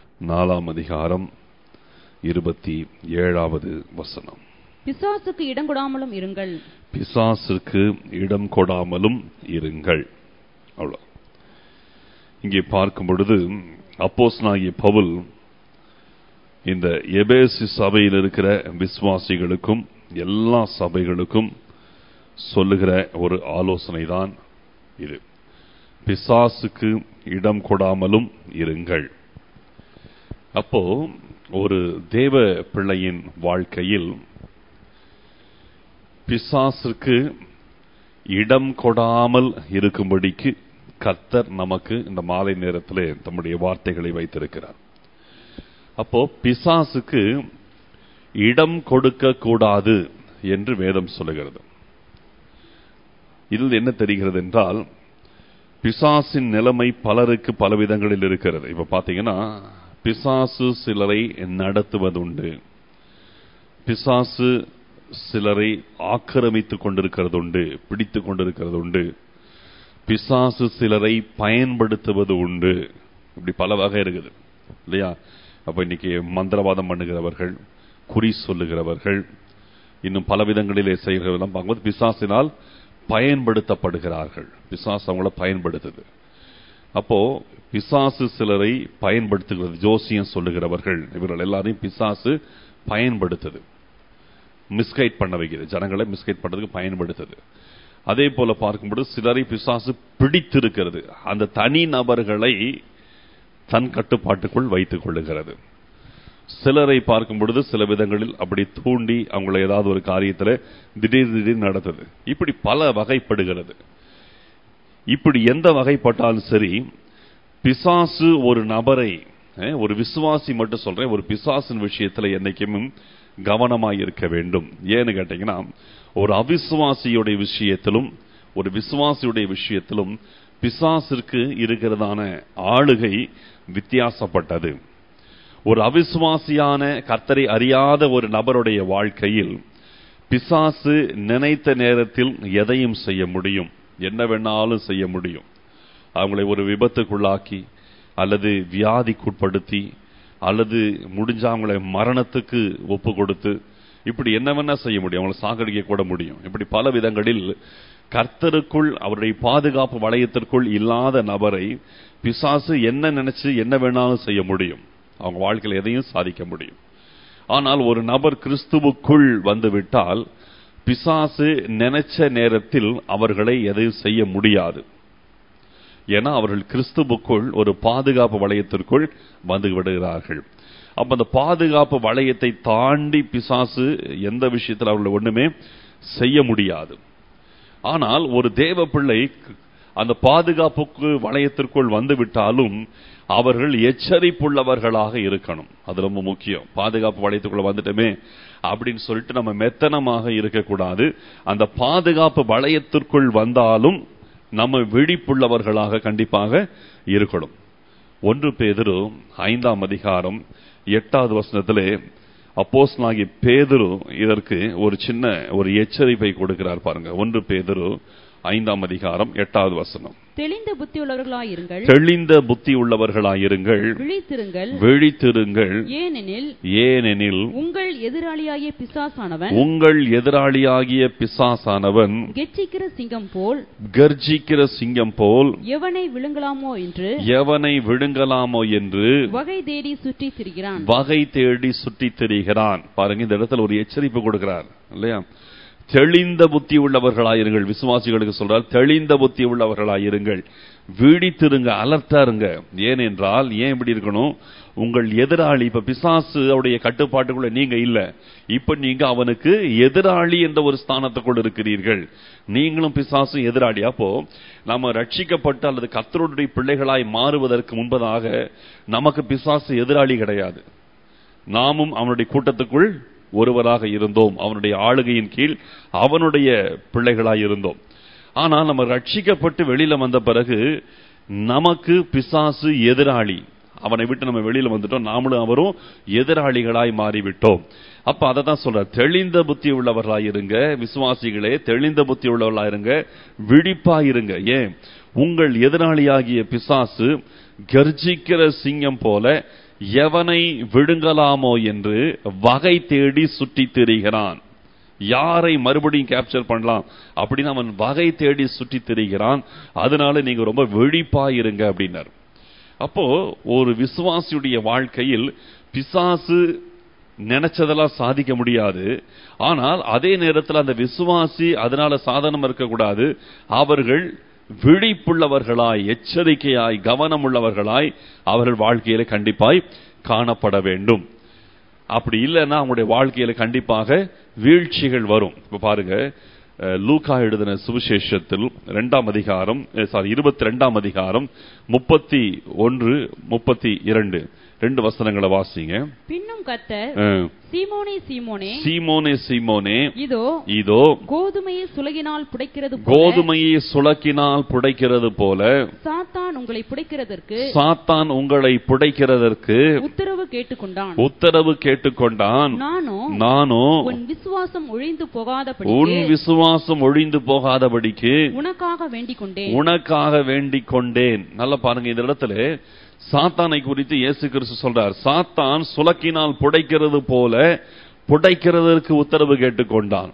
நாலாம் அதிகாரம் இருபத்தி ஏழாவது வசனம் பிசாசுக்கு இடம் கொடாமலும் இருங்கள் பிசாசுக்கு இடம் கொடாமலும் இருங்கள் அவ்வளோ இங்கே பார்க்கும் பொழுது அப்போஸ்தலனாகிய பவுல் இந்த எபேசு சபையில் இருக்கிற விசுவாசிகளுக்கும் எல்லா சபைகளுக்கும் சொல்லுகிற ஒரு ஆலோசனை தான் இது பிசாசுக்கு இடம் கொடாமலும் இருங்கள் அப்போ ஒரு தேவ பிள்ளையின் வாழ்க்கையில் பிசாசுக்கு இடம் கொடாமல் இருக்கும்படிக்கு கர்த்தர் நமக்கு இந்த மாலை நேரத்தில் தம்முடைய வார்த்தைகளை வைத்திருக்கிறார் அப்போ பிசாசுக்கு இடம் கொடுக்க கூடாது என்று வேதம் சொல்லுகிறது இதில் என்ன தெரிகிறது என்றால் பிசாசின் நிலைமை பலருக்கு பல விதங்களில் இருக்கிறது இப்ப பாத்தீங்கன்னா பிசாசு சிலரை நடத்துவதுண்டு பிசாசு சிலரை ஆக்கிரமித்துக் கொண்டிருக்கிறது உண்டு பிடித்துக் கொண்டிருக்கிறது உண்டு பிசாசு சிலரை பயன்படுத்துவது உண்டு இப்படி பல வகை இருக்குது இல்லையா அப்ப இன்னைக்கு மந்திரவாதம் பண்ணுகிறவர்கள் குறி சொல்லுகிறவர்கள் இன்னும் பல விதங்களிலே செய்கிறவெல்லாம் பார்க்கும்போது பிசாசினால் பயன்படுத்தப்படுகிறார்கள் பிசாசு அவங்கள பயன்படுத்துது அப்போ பிசாசு சிலரை பயன்படுத்துகிறது ஜோசியம் சொல்லுகிறவர்கள் இவர்கள் எல்லாரையும் பிசாசு பயன்படுத்துது மிஸ்கைட் பண்ண வைக்கிறது ஜனங்களை மிஸ்கைட் பண்றதுக்கு பயன்படுத்துது அதே போல பார்க்கும்போது சிலரை பிசாசு பிடித்திருக்கிறது அந்த தனி நபர்களை தன் கட்டுப்பாட்டுக்குள் வைத்துக் கொள்ளுகிறது சிலரை பார்க்கும் பொழுது சில விதங்களில் அப்படி தூண்டி அவங்களை ஏதாவது ஒரு காரியத்தில் திடீர் திடீர் நடத்துது இப்படி பல வகைப்படுகிறது இப்படி எந்த வகைப்பட்டாலும் சரி பிசாசு ஒரு நபரை ஒரு விசுவாசி மட்டும் சொல்றேன் ஒரு பிசாசின் விஷயத்துல என்னைக்கும் கவனமாய் இருக்க வேண்டும் ஏன்னு கேட்டீங்கன்னா ஒரு அவிசுவாசியுடைய விஷயத்திலும் ஒரு விசுவாசியுடைய விஷயத்திலும் பிசாசிற்கு இருக்கிறதான ஆளுகை வித்தியாசப்பட்டது ஒரு அவிசுவாசியான கர்த்தரை அறியாத ஒரு நபருடைய வாழ்க்கையில் பிசாசு நினைத்த நேரத்தில் எதையும் செய்ய முடியும் என்ன வேணாலும் செய்ய முடியும் அவங்களை ஒரு விபத்துக்குள்ளாக்கி அல்லது வியாதிக்குட்படுத்தி அல்லது முடிஞ்ச அவங்களை மரணத்துக்கு ஒப்பு கொடுத்து இப்படி என்ன வேணா செய்ய முடியும் அவங்களை சாகடிக்க கூட முடியும் இப்படி பல விதங்களில் கர்த்தருக்குள் அவருடைய பாதுகாப்பு வளையத்திற்குள் இல்லாத நபரை பிசாசு என்ன நினைச்சு என்ன வேணாலும் செய்ய முடியும் அவங்க வாழ்க்கையில் எதையும் சாதிக்க முடியும் ஆனால் ஒரு நபர் கிறிஸ்துவுக்குள் வந்துவிட்டால் பிசாசு நினைச்ச நேரத்தில் அவர்களை எதையும் செய்ய முடியாது ஏன்னா அவர்கள் கிறிஸ்துவுக்குள் ஒரு பாதுகாப்பு வளையத்திற்குள் வந்து விடுகிறார்கள் அப்ப அந்த பாதுகாப்பு வளையத்தை தாண்டி பிசாசு எந்த விஷயத்தில் அவர்கள் ஒண்ணுமே செய்ய முடியாது ஆனால் ஒரு தேவ பிள்ளை அந்த பாதுகாப்புக்கு வளையத்திற்குள் வந்து விட்டாலும் அவர்கள் எச்சரிப்புள்ளவர்களாக இருக்கணும் அது ரொம்ப முக்கியம் பாதுகாப்பு வளையத்துக்குள்ள வந்துட்டோமே அப்படின்னு சொல்லிட்டு நம்ம மெத்தனமாக இருக்கக்கூடாது அந்த பாதுகாப்பு வளையத்திற்குள் வந்தாலும் நம்ம விழிப்புள்ளவர்களாக கண்டிப்பாக இருக்கணும் ஒன்று பேதரு ஐந்தாம் அதிகாரம் எட்டாவது வசனத்திலே அப்போஸ்லாகி பேதுரு இதற்கு ஒரு சின்ன ஒரு எச்சரிப்பை கொடுக்கிறார் பாருங்க ஒன்று பேதுரு ஐந்தாம் அதிகாரம் எட்டாவது வசனம் தெளிந்த புத்தி உள்ளவர்களாயிருங்கள் தெளிந்த புத்தி உள்ளவர்களாயிருங்கள் விழித்திருங்கள் விழித்திருங்கள் ஏனெனில் ஏனெனில் உங்கள் எதிராளியாகிய பிசாசானவன் உங்கள் எதிராளியாகிய பிசாசானவன் கெச்சிக்கிற சிங்கம் போல் கர்ஜிக்கிற சிங்கம் போல் எவனை விழுங்கலாமோ என்று எவனை விழுங்கலாமோ என்று வகை தேடி சுற்றி திரிகிறான் வகை தேடி சுற்றித் திரிகிறான் பாருங்க இந்த இடத்துல ஒரு எச்சரிப்பு கொடுக்கிறார் இல்லையா தெளிந்த புத்தி உள்ளவர்களாயிருங்கள் விசுவாசிகளுக்கு சொல்றார் தெளிந்த புத்தி உள்ளவர்களாயிருங்கள் வீடித்திருங்க அலர்ட்டா இருங்க ஏனென்றால் ஏன் இப்படி இருக்கணும் உங்கள் எதிராளி இப்ப பிசாசு அவருடைய கட்டுப்பாட்டுக்குள்ள நீங்க இல்ல இப்ப நீங்க அவனுக்கு எதிராளி என்ற ஒரு ஸ்தானத்துக்குள் இருக்கிறீர்கள் நீங்களும் பிசாசும் எதிராளி அப்போ நம்ம ரட்சிக்கப்பட்டு அல்லது கத்தருடைய பிள்ளைகளாய் மாறுவதற்கு முன்பதாக நமக்கு பிசாசு எதிராளி கிடையாது நாமும் அவனுடைய கூட்டத்துக்குள் ஒருவராக இருந்தோம் அவனுடைய ஆளுகையின் கீழ் அவனுடைய பிள்ளைகளாய் இருந்தோம் ஆனால் நம்ம ரட்சிக்கப்பட்டு வெளியில வந்த பிறகு நமக்கு பிசாசு எதிராளி அவனை விட்டு நம்ம வெளியில வந்துட்டோம் நாமளும் அவரும் எதிராளிகளாய் மாறிவிட்டோம் அப்ப அதை தான் சொல்ற தெளிந்த புத்தி உள்ளவர்களாயிருங்க விசுவாசிகளே தெளிந்த புத்தி உள்ளவர்களாயிருங்க விழிப்பாயிருங்க ஏன் உங்கள் எதிராளியாகிய பிசாசு கர்ஜிக்கிற சிங்கம் போல எவனை விழுங்கலாமோ என்று வகை தேடி சுற்றித் திரிகிறான் யாரை மறுபடியும் கேப்சர் பண்ணலாம் அப்படின்னு அவன் வகை தேடி சுற்றித் திரிகிறான் அதனால நீங்க ரொம்ப விழிப்பா இருங்க அப்படின்னார் அப்போ ஒரு விசுவாசியுடைய வாழ்க்கையில் பிசாசு நினைச்சதெல்லாம் சாதிக்க முடியாது ஆனால் அதே நேரத்தில் அந்த விசுவாசி அதனால சாதனம் இருக்கக்கூடாது அவர்கள் விழிப்புள்ளவர்களாய் எச்சரிக்கையாய் கவனம் உள்ளவர்களாய் அவர்கள் வாழ்க்கையில கண்டிப்பாய் காணப்பட வேண்டும் அப்படி இல்லைன்னா அவங்களுடைய வாழ்க்கையில கண்டிப்பாக வீழ்ச்சிகள் வரும் இப்ப பாருங்க அஹ், லூக்கா எழுதின சுவிசேஷத்தில் இரண்டாம் அதிகாரம் சாரி இருபத்தி ரெண்டாம் அதிகாரம் முப்பத்தி ஒன்று முப்பத்தி இரண்டு ரெண்டு வசனங்களை வாசிங்க பின்னும் கர்த்தர் அஹ், சீமோனே சீமோனே சீமோனே சீமோனே இதோ இதோ கோதுமையை சுலகினால் புடைக்கிறது போல கோதுமையை சுளக்கினால் புடைக்கிறது போல சாத்தான் உங்களை புடைக்கிறதற்கு சாத்தான் உங்களை புடைக்கிறதற்கு உத்தரவு கேட்டுக்கொண்டான் உத்தரவு கேட்டுக்கொண்டான் நானோ நானோ உன் விசுவாசம் ஒழிந்து உன் போகாதபடிக்கு விசுவாசம் ஒழிந்து போகாதபடிக்கு உனக்காக வேண்டிக் கொண்டேன் உனக்காக வேண்டிக் கொண்டேன் நல்லா பாருங்க இந்த இடத்துல சாத்தானை குறித்து இயேசு கிறிஸ்து சொல்றார் சாத்தான் சுலக்கினால் புடைக்கிறது போல புடைக்கிறதற்கு உத்தரவு கேட்டுக்கொண்டான்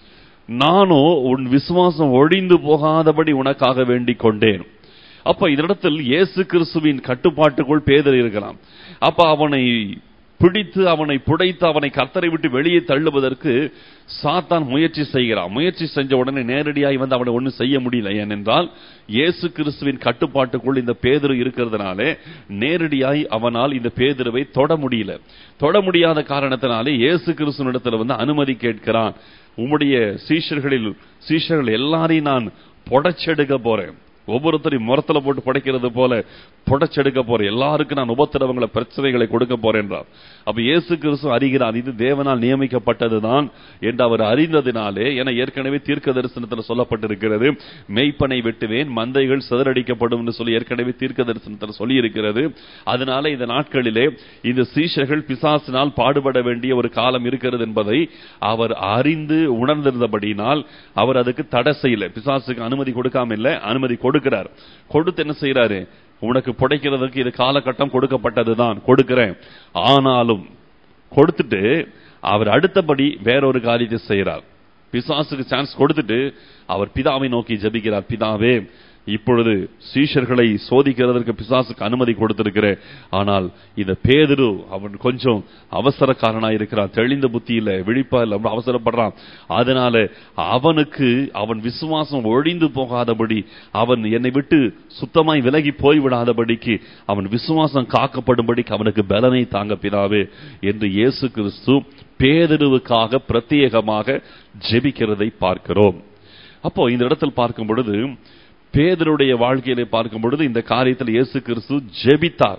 நானோ உன் விசுவாசம் ஒழிந்து போகாதபடி உனக்காக வேண்டிக் கொண்டேன் அப்ப இதனிடத்தில் இயேசு கிறிஸ்துவின் கட்டுப்பாட்டுக்குள் பேதர் இருக்கலாம் அப்ப அவனை பிடித்து அவனை புடைத்து அவனை கர்த்தரை விட்டு வெளியே தள்ளுவதற்கு சாத்தான் முயற்சி செய்கிறான் முயற்சி செஞ்ச உடனே நேரடியாய் வந்து அவனை ஒன்றும் செய்ய முடியல ஏனென்றால் இயேசு கிறிஸ்துவின் கட்டுப்பாட்டுக்குள் இந்த பேதுரு இருக்கிறதுனாலே நேரடியாய் அவனால் இந்த பேதுருவை தொட முடியல தொட முடியாத காரணத்தினாலே இயேசு கிறிஸ்துவனிடத்துல வந்து அனுமதி கேட்கிறான் உம்முடைய சீஷர்களில் சீஷர்கள் எல்லாரையும் நான் புடைச்செடுக்க போறேன் ஒவ்வொருத்தரையும் முரத்துல போட்டு புடைக்கிறது போல புடைச்செடுக்க போறேன் எல்லாருக்கும் நான் உபத்திரவங்களை பிரச்சனைகளை கொடுக்க போறேன் என்றார் அப்ப இயேசு கிறிஸ்து அறிகிறார் இது தேவனால் நியமிக்கப்பட்டதுதான் என்று அவர் அறிந்ததினாலே என ஏற்கனவே தீர்க்க தரிசனத்தில் சொல்லப்பட்டிருக்கிறது மெய்ப்பனை வெட்டுவேன் மந்தைகள் சிதறடிக்கப்படும் என்று சொல்லி ஏற்கனவே தீர்க்க தரிசனத்தில் சொல்லி இருக்கிறது அதனால இந்த நாட்களிலே இந்த சீஷர்கள் பிசாசினால் பாடுபட வேண்டிய ஒரு காலம் இருக்கிறது என்பதை அவர் அறிந்து உணர்ந்திருந்தபடியினால் அவர் அதுக்கு தடை செய்யல பிசாசுக்கு அனுமதி கொடுக்காம இல்ல அனுமதி கொடுக்கிறார் கொடுத்து என்ன செய்யறாரு உனக்கு புடைக்கிறதுக்கு இது காலகட்டம் கொடுக்கப்பட்டதுதான் கொடுக்கிறேன் ஆனாலும் கொடுத்துட்டு அவர் அடுத்தபடி வேறொரு காரியத்தை செய்கிறார் பிசாசுக்கு சான்ஸ் கொடுத்துட்டு அவர் பிதாவை நோக்கி ஜெபிக்கிறார் பிதாவே இப்பொழுது சீஷர்களை சோதிக்கிறதற்கு பிசாசுக்கு அனுமதி கொடுத்திருக்கிறேன் ஆனால் இந்த பேதுரு அவன் கொஞ்சம் அவசரக்காரனா இருக்கிறான் தெளிந்த புத்தி இல்ல விழிப்பா இல்ல ரொம்ப அவசரப்படுறான் அதனால அவனுக்கு அவன் விசுவாசம் ஒழிந்து போகாதபடி அவன் என்னை விட்டு சுத்தமாய் விலகி போய்விடாதபடிக்கு அவன் விசுவாசம் காக்கப்படும்படிக்கு அவனுக்கு பலனை தாங்க பிதாவே என்று இயேசு கிறிஸ்து பேதருவுக்காக பிரத்யேகமாக ஜெபிக்கிறதை பார்க்கிறோம் அப்போ இந்த இடத்தில் பார்க்கும் பொழுது பேதருடைய வாழ்க்கையிலே பார்க்கும் பொழுது இந்த காரியத்தில் இயேசு கிறிஸ்து ஜெபித்தார்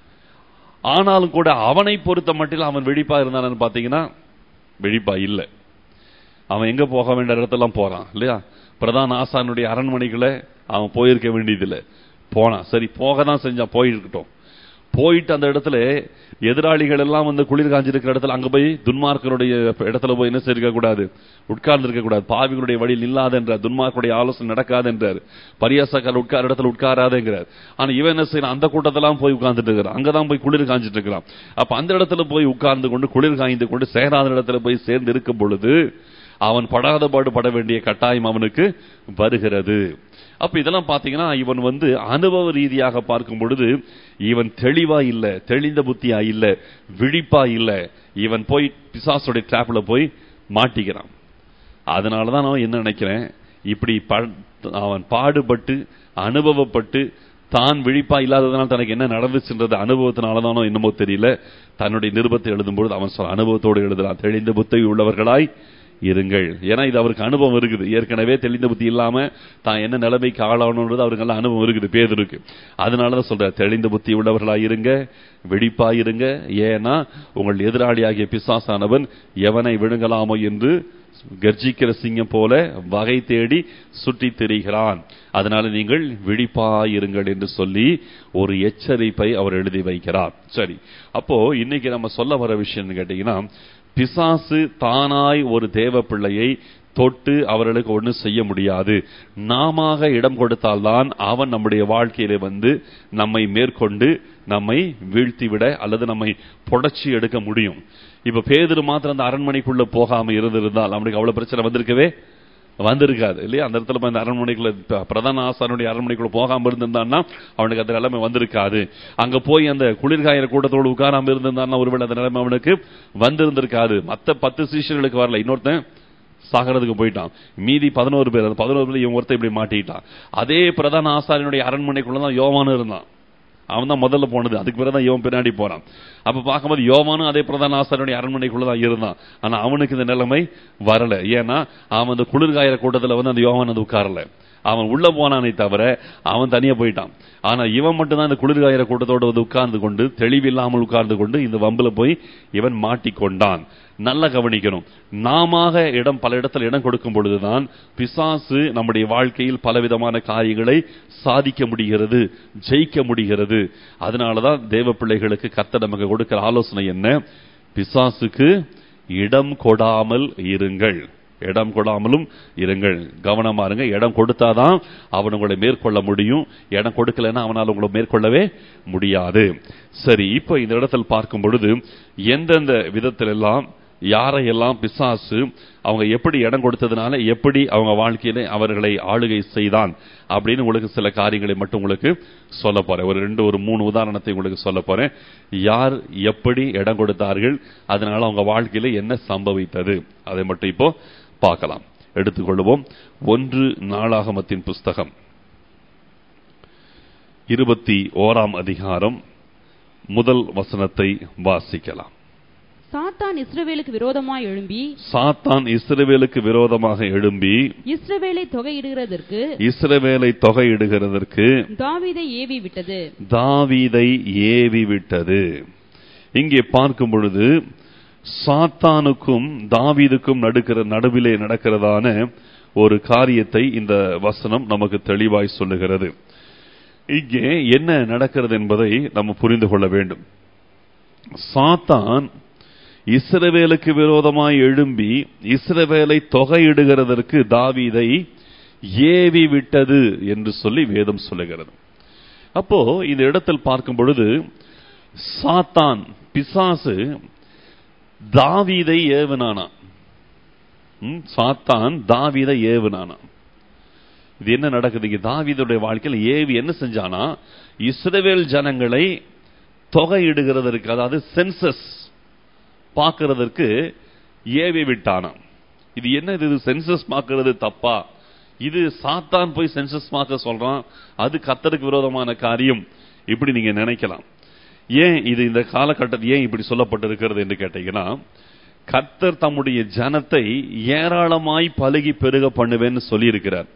ஆனாலும் கூட அவனை பொறுத்த மட்டில் அவன் விழிப்பா இருந்தான்னு பாத்தீங்கன்னா விழிப்பா இல்லை அவன் எங்க போக வேண்டிய இடத்தெல்லாம் போறான் இல்லையா பிரதான ஆசானுடைய அரண்மனைகளை அவன் போயிருக்க வேண்டியதில்லை போனான் சரி போக தான் செஞ்சான் போயிருக்கட்டும் போயிட்டு அந்த இடத்துல எதிராளிகள் எல்லாம் வந்து குளிர் காஞ்சிருக்கிற இடத்துல அங்க போய் துன்மார்க்கருடைய இடத்துல போய் என்ன செய்ய கூடாது உட்கார்ந்து இருக்க கூடாது பாவிகளுடைய வழியில் இல்லாத என்றார் துன்மார்க்குடைய ஆலோசனை நடக்காது என்றார் பரியாசக்கார உட்கார இடத்துல உட்காராதுங்கிறார் ஆனா இவன் என்ன செய்யறான் அந்த கூட்டத்தெல்லாம் போய் உட்கார்ந்துட்டு இருக்கிறான் அங்கதான் போய் குளிர் காஞ்சிட்டு இருக்கிறான் அப்ப அந்த இடத்துல போய் உட்கார்ந்து கொண்டு குளிர் காய்ந்து கொண்டு சேராத இடத்துல போய் சேர்ந்து இருக்கும் பொழுது அவன் படாத பாடு பட வேண்டிய கட்டாயம் அவனுக்கு வருகிறது அப்ப இதெல்லாம் பாத்தீங்கன்னா இவன் வந்து அனுபவ ரீதியாக பார்க்கும் பொழுது இவன் தெளிவா இல்ல தெளிந்த புத்தியா இல்ல விழிப்பா இல்ல இவன் போய் பிசாசுடைய டிராப்ல போய் மாட்டிக்கிறான் அதனாலதான் நான் என்ன நினைக்கிறேன் இப்படி ப- அவன் பாடுபட்டு அனுபவப்பட்டு தான் விழிப்பா இல்லாததுனால தனக்கு என்ன நடந்துச்சுன்றது அனுபவத்தினாலதானோ என்னமோ தெரியல தன்னுடைய நிருபத்தை எழுதும்பொழுது அவன் சொல்ல அனுபவத்தோடு எழுதுறான் தெளிந்த புத்தி உள்ளவர்களாய் இருங்கள் ஏன்னா இது அவருக்கு அனுபவம் இருக்குது ஏற்கனவே தெளிந்த புத்தி இல்லாம தான் என்ன நிலைமைக்கு ஆளாகணுன்றது அவருக்கு நல்ல அனுபவம் இருக்குது பேதருக்கு அதனாலதான் சொல்ற தெளிந்த புத்தி உள்ளவர்களாய் இருங்க வெடிப்பா இருங்க ஏன்னா உங்கள் எதிராளியாகிய பிசாசானவன் எவனை விழுங்கலாமோ என்று கர்ஜிக்கிற சிங்கம் போல வகை தேடி சுற்றித் திரிகிறான் அதனால நீங்கள் விழிப்பாயிருங்கள் என்று சொல்லி ஒரு எச்சரிப்பை அவர் எழுதி வைக்கிறார் சரி அப்போ இன்னைக்கு நம்ம சொல்ல வர விஷயம் கேட்டீங்கன்னா பிசாசு தானாய் ஒரு தேவ பிள்ளையை தொட்டு அவர்களுக்கு ஒன்றும் செய்ய முடியாது நாம இடம் கொடுத்தால்தான் அவன் நம்முடைய வாழ்க்கையில வந்து நம்மை மேற்கொண்டு நம்மை வீழ்த்திவிட அல்லது நம்மை புடச்சி எடுக்க முடியும் இப்ப பேதுரு மாத்திரம் அந்த அரண்மனைக்குள்ள போகாம இருந்திருந்தால் அவனுக்கு அவ்வளவு பிரச்சனை வந்திருக்கவே வந்திருக்காது இல்லையா அந்த இடத்துல போய் அந்த அரண்மனைக்குள்ள ப- பிரதான ஆசாரனுடைய அரண்மனைக்குள்ள போகாம இருந்திருந்தான்னா அவனுக்கு அந்த நிலைமை வந்திருக்காது அங்க போய் அந்த குளிர்காயிற கூட்டத்தோடு உட்காராம இருந்திருந்தான்னா ஒருவேளை அந்த நிலைமை அவனுக்கு வந்திருந்திருக்காது மத்த பத்து சீஷர்களுக்கு வரல இன்னொருத்தன் சாகரத்துக்கு போயிட்டான் மீதி பதினோரு பேர் அந்த பதினோரு பேர் இவன் ஒருத்தன் இப்படி மாட்டிக்கிட்டான் அதே பிரதான ஆசாரியனுடைய அரண்மனைக்குள்ள தான் யோவானும் இருந்தான் அவன் தான் முதல்ல போனது அதுக்கு பிறகு தான் யோவன் பின்னாடி போறான் அப்ப பார்க்கும்போது யோவானும் அதே பிரதான ஆசாரியனுடைய அரண்மனைக்குள்ள தான் இருந்தான் ஆனா அவனுக்கு இந்த நிலைமை வரல ஏன்னா அவன் அந்த குளிர்காயிற கூட்டத்துல வந்து அந்த யோவான் வந்து உட்காரல அவன் உள்ள போனானே தவிர அவன் தனியா போயிட்டான் ஆனா இவன் மட்டும் தான் இந்த குளிர்காயிற கூட்டத்தோடு வந்து உட்கார்ந்து கொண்டு தெளிவில்லாமல் உட்கார்ந்து கொண்டு இந்த வம்புல போய் இவன் மாட்டிக்கொண்டான் நல்லா கவனிக்கணும் நாம இடம் பல இடத்துல இடம் கொடுக்கும் பொழுதுதான் பிசாசு நம்முடைய வாழ்க்கையில் பலவிதமான காரியங்களை சாதிக்க முடிகிறது ஜெயிக்க முடிகிறது அதனாலதான் தேவ பிள்ளைகளுக்கு கர்த்தர் நமக்கு கொடுக்கிற ஆலோசனை என்ன பிசாசுக்கு இடம் கொடாமல் இருங்கள் இடம் கொடாமலும் இருங்கள் கவனமா இருங்க இடம் கொடுத்தாதான் அவன் உங்களை மேற்கொள்ள முடியும் இடம் கொடுக்கலன்னா அவனால் உங்களை மேற்கொள்ளவே முடியாது சரி இப்போ இந்த இடத்தில் பார்க்கும் பொழுது எந்தெந்த விதத்தில் எல்லாம் யாரையெல்லாம் பிசாசு அவங்க எப்படி இடம் கொடுத்ததுனால எப்படி அவங்க வாழ்க்கையில அவர்களை ஆளுகை செய்தான் அப்படின்னு உங்களுக்கு சில காரியங்களை மட்டும் உங்களுக்கு சொல்ல போறேன் ஒரு ரெண்டு ஒரு மூணு உதாரணத்தை உங்களுக்கு சொல்ல போறேன் யார் எப்படி இடம் கொடுத்தார்கள் அதனால அவங்க வாழ்க்கையில என்ன சம்பவித்தது அதை மட்டும் இப்போ பார்க்கலாம் எடுத்துக்கொள்வோம் ஒன்று நாளாகமத்தின் புஸ்தகம் இருபத்தி ஓராம் அதிகாரம் முதல் வசனத்தை வாசிக்கலாம் சாத்தான் இஸ்ரவேலுக்கு விரோதமாய் எழும்பி சாத்தான் இஸ்ரவேலுக்கு விரோதமாக எழும்பி இஸ்ரவேலை தொகையிடுகிறதற்கு இஸ்ரவேலை தொகையிடுகிறதற்கு தாவீதை ஏவி விட்டது தாவீதை ஏவி விட்டது இங்கே பார்க்கும் பொழுது சாத்தானுக்கும் தாவீதுக்கும் நடுக்கிற நடுவிலே நடக்கிறதான ஒரு காரியத்தை இந்த வசனம் நமக்கு தெளிவாய் சொல்லுகிறது இங்கே என்ன நடக்கிறது என்பதை நம்ம புரிந்து கொள்ள வேண்டும் சாத்தான் இஸ்ரவேலுக்கு விரோதமாய் எழும்பி இஸ்ரவேலை தொகையிடுகிறதற்கு தாவீதை ஏவி விட்டது என்று சொல்லி வேதம் சொல்லுகிறது அப்போ இந்த இடத்தில் பார்க்கும் பொழுது சாத்தான் பிசாசு தாவீதை ஏவனானா ம், சாத்தான் தாவீதை ஏவனானா இது என்ன நடக்குது இங்க தாவீதுடைய வாழ்க்கையில் ஏவி என்ன செஞ்சானா இஸ்ரவேல் ஜனங்களை தொகையிடுகிறதற்கு அதாவது சென்சஸ் பார்க்கிறதற்கு ஏவி விட்டானாம் இது என்ன இது சென்சஸ் பார்க்கிறது தப்பா இது சாத்தான் போய் சென்சஸ் பார்க்க சொல்றான் அது கத்தருக்கு விரோதமான காரியம் இப்படி நீங்க நினைக்கலாம் ஏன் இது இந்த காலகட்டத்தில் ஏன் இப்படி சொல்லப்பட்டிருக்கிறது என்று கேட்டீங்கன்னா கர்த்தர் தம்முடைய ஜனத்தை ஏராளமாய் பலுகி பெருக பண்ணுவேன்னு சொல்லியிருக்கிறார்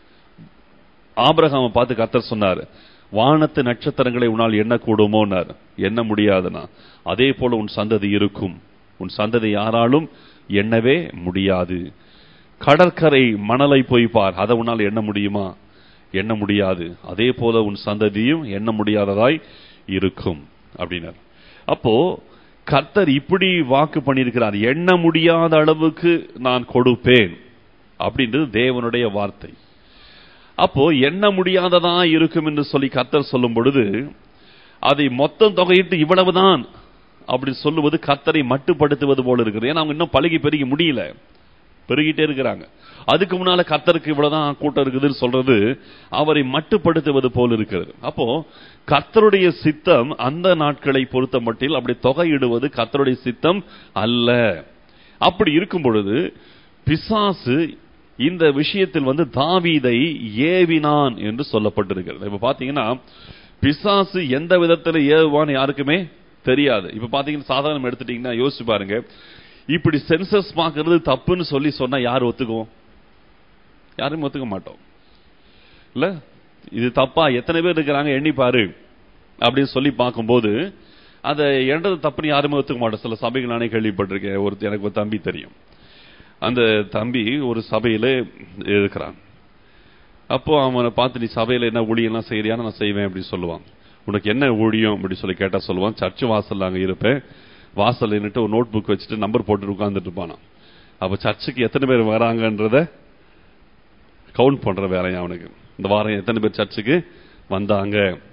ஆபிரகாமை பார்த்து கர்த்தர் சொன்னார் வானத்து நட்சத்திரங்களை உன்னால் எண்ணக்கூடுமோன்னார் எண்ண முடியாதுனா அதே போல உன் சந்ததி இருக்கும் உன் சந்ததி யாராலும் எண்ணவே முடியாது கடற்கரை மணலை போய் பார் அதை உன்னால் எண்ண முடியுமா எண்ண முடியாது அதே போல உன் சந்ததியும் எண்ண முடியாததாய் இருக்கும் அப்படின்னார் அப்போ கர்த்தர் இப்படி வாக்கு பண்ணியிருக்கிறார் எண்ண முடியாத அளவுக்கு நான் கொடுப்பேன் அப்படின்றது தேவனுடைய வார்த்தை அப்போ எண்ண முடியாததா இருக்கும் என்று சொல்லி கர்த்தர் சொல்லும் பொழுது அதை மொத்தம் தொகையிட்டு இவ்வளவுதான் அப்படி சொல்லுவது கர்த்தரை மட்டுப்படுத்துவது போல இருக்குது ஏன்னா அவங்க இன்னும் பழகி பெருகி முடியல பெருகிட்டே இருக்கிறாங்க அதுக்கு முன்னால கர்த்தருக்கு இவ்வளவுதான் கூட்டம் இருக்குதுன்னு சொல்றது அவரை மட்டுப்படுத்துவது போல் இருக்கிறது அப்போ கர்த்தருடைய சித்தம் அந்த நாட்களை பொறுத்த மட்டில் அப்படி தொகையிடுவது கர்த்தருடைய சித்தம் அல்ல அப்படி இருக்கும் பொழுது பிசாசு இந்த விஷயத்தில் வந்து தாவீதை ஏவினான் என்று சொல்லப்பட்டிருக்கிறது இப்ப பாத்தீங்கன்னா பிசாசு எந்த விதத்துல ஏவுவான்னு யாருக்குமே தெரியாது இப்ப பாத்தீங்கன்னா சாதாரணம் எடுத்துட்டீங்கன்னா யோசிச்சு பாருங்க இப்படி சென்சஸ் பார்க்கறது தப்புன்னு சொல்லி சொன்னா யார் ஒத்துக்குவோம் யாரும் ஒத்துக்க மாட்டோம் இல்ல இது தப்பா எத்தனை பேர் இருக்கிறாங்க எண்ணி பாரு அப்படின்னு சொல்லி பார்க்கும்போது அதை எண்றது தப்புன்னு யாருமே ஒத்துக்க மாட்டோம் சில சபைகள் நானே கேள்விப்பட்டிருக்கேன் ஒரு எனக்கு ஒரு தம்பி தெரியும் அந்த தம்பி ஒரு சபையில இருக்கிறான் அப்போ அவனை பார்த்து நீ சபையில என்ன ஊழியெல்லாம் செய்யறியான்னு நான் செய்வேன் அப்படின்னு சொல்லுவான் உனக்கு என்ன ஊழியம் அப்படி சொல்லி கேட்டா சொல்லுவான் சர்ச் வாசல்ல அங்க இருப்பேன் வாசல் நின்னுட்டு ஒரு நோட் புக் வச்சுட்டு நம்பர் போட்டு உட்கார்ந்துட்டு இருப்பானா அப்ப சர்ச்சுக்கு எத்தனை பேர் வராங்கன்றத கவுண்ட் பண்ற வேலையா அவனுக்கு இந்த வாரம் எத்தனை பேர் சர்ச்சுக்கு வந்தாங்க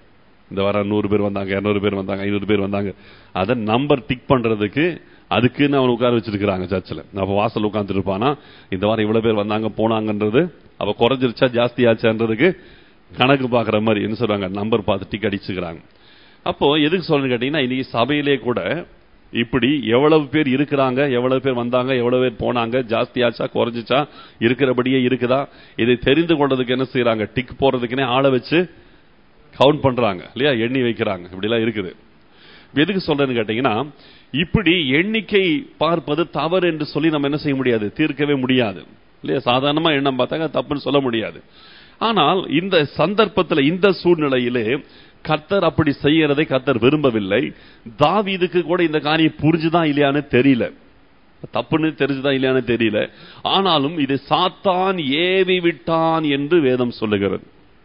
இந்த வாரம் நூறு பேர் வந்தாங்க இரநூறு பேர் வந்தாங்க ஐநூறு பேர் வந்தாங்க அதை நம்பர் டிக் பண்றதுக்கு அதுக்குன்னு அவன் உட்கார வச்சிருக்கிறாங்க சர்ச்சில் அப்போ வாசல் உட்காந்துட்டு இருப்பானா இந்த வாரம் இவ்வளவு பேர் வந்தாங்க போனாங்கன்றது அவ குறைஞ்சிருச்சா ஜாஸ்தி ஆச்சான்றதுக்கு கணக்கு பார்க்குற மாதிரி என்ன சொல்றாங்க நம்பர் பார்த்து டிக் அடிச்சுக்கிறாங்க அப்போ எதுக்கு சொல்றேன்னு கேட்டீங்கன்னா இன்னைக்கு சபையிலே கூட இப்படி எவ்வளவு பேர் இருக்கிறாங்க எவ்வளவு பேர் வந்தாங்க எவ்வளவு பேர் போனாங்க ஜாஸ்தியாச்சா குறைஞ்சிச்சா இருக்கிறபடியே இருக்குதா இதை தெரிந்து கொள்றதுக்கு என்ன செய்யறாங்க டிக் போடுறதுக்குன்னே ஆளை வச்சு கவுண்ட் பண்றாங்க இல்லையா எண்ணி வைக்கிறாங்க இப்படிலாம் இருக்குது எதுக்கு சொல்றேன்னு கேட்டீங்கன்னா இப்படி எண்ணிக்கை பார்ப்பது தவறு என்று சொல்லி நம்ம என்ன செய்ய முடியாது தீர்க்கவே முடியாது இல்லையா சாதாரணமா எண்ணம் பார்த்தாங்க தப்புன்னு சொல்ல முடியாது ஆனால் இந்த சந்தர்ப்பத்தில் இந்த சூழ்நிலையிலே கர்த்தர் அப்படி செய்யறதை கர்த்தர் விரும்பவில்லை தாவீதுக்கு கூட இந்த காரியம் புரிஞ்சுதான் இல்லையான்னு தெரியல தப்புன்னு தெரிஞ்சுதான் இல்லையான்னு தெரியல ஆனாலும் இது சாத்தான் ஏவி விட்டான் என்று வேதம் சொல்லுகிறது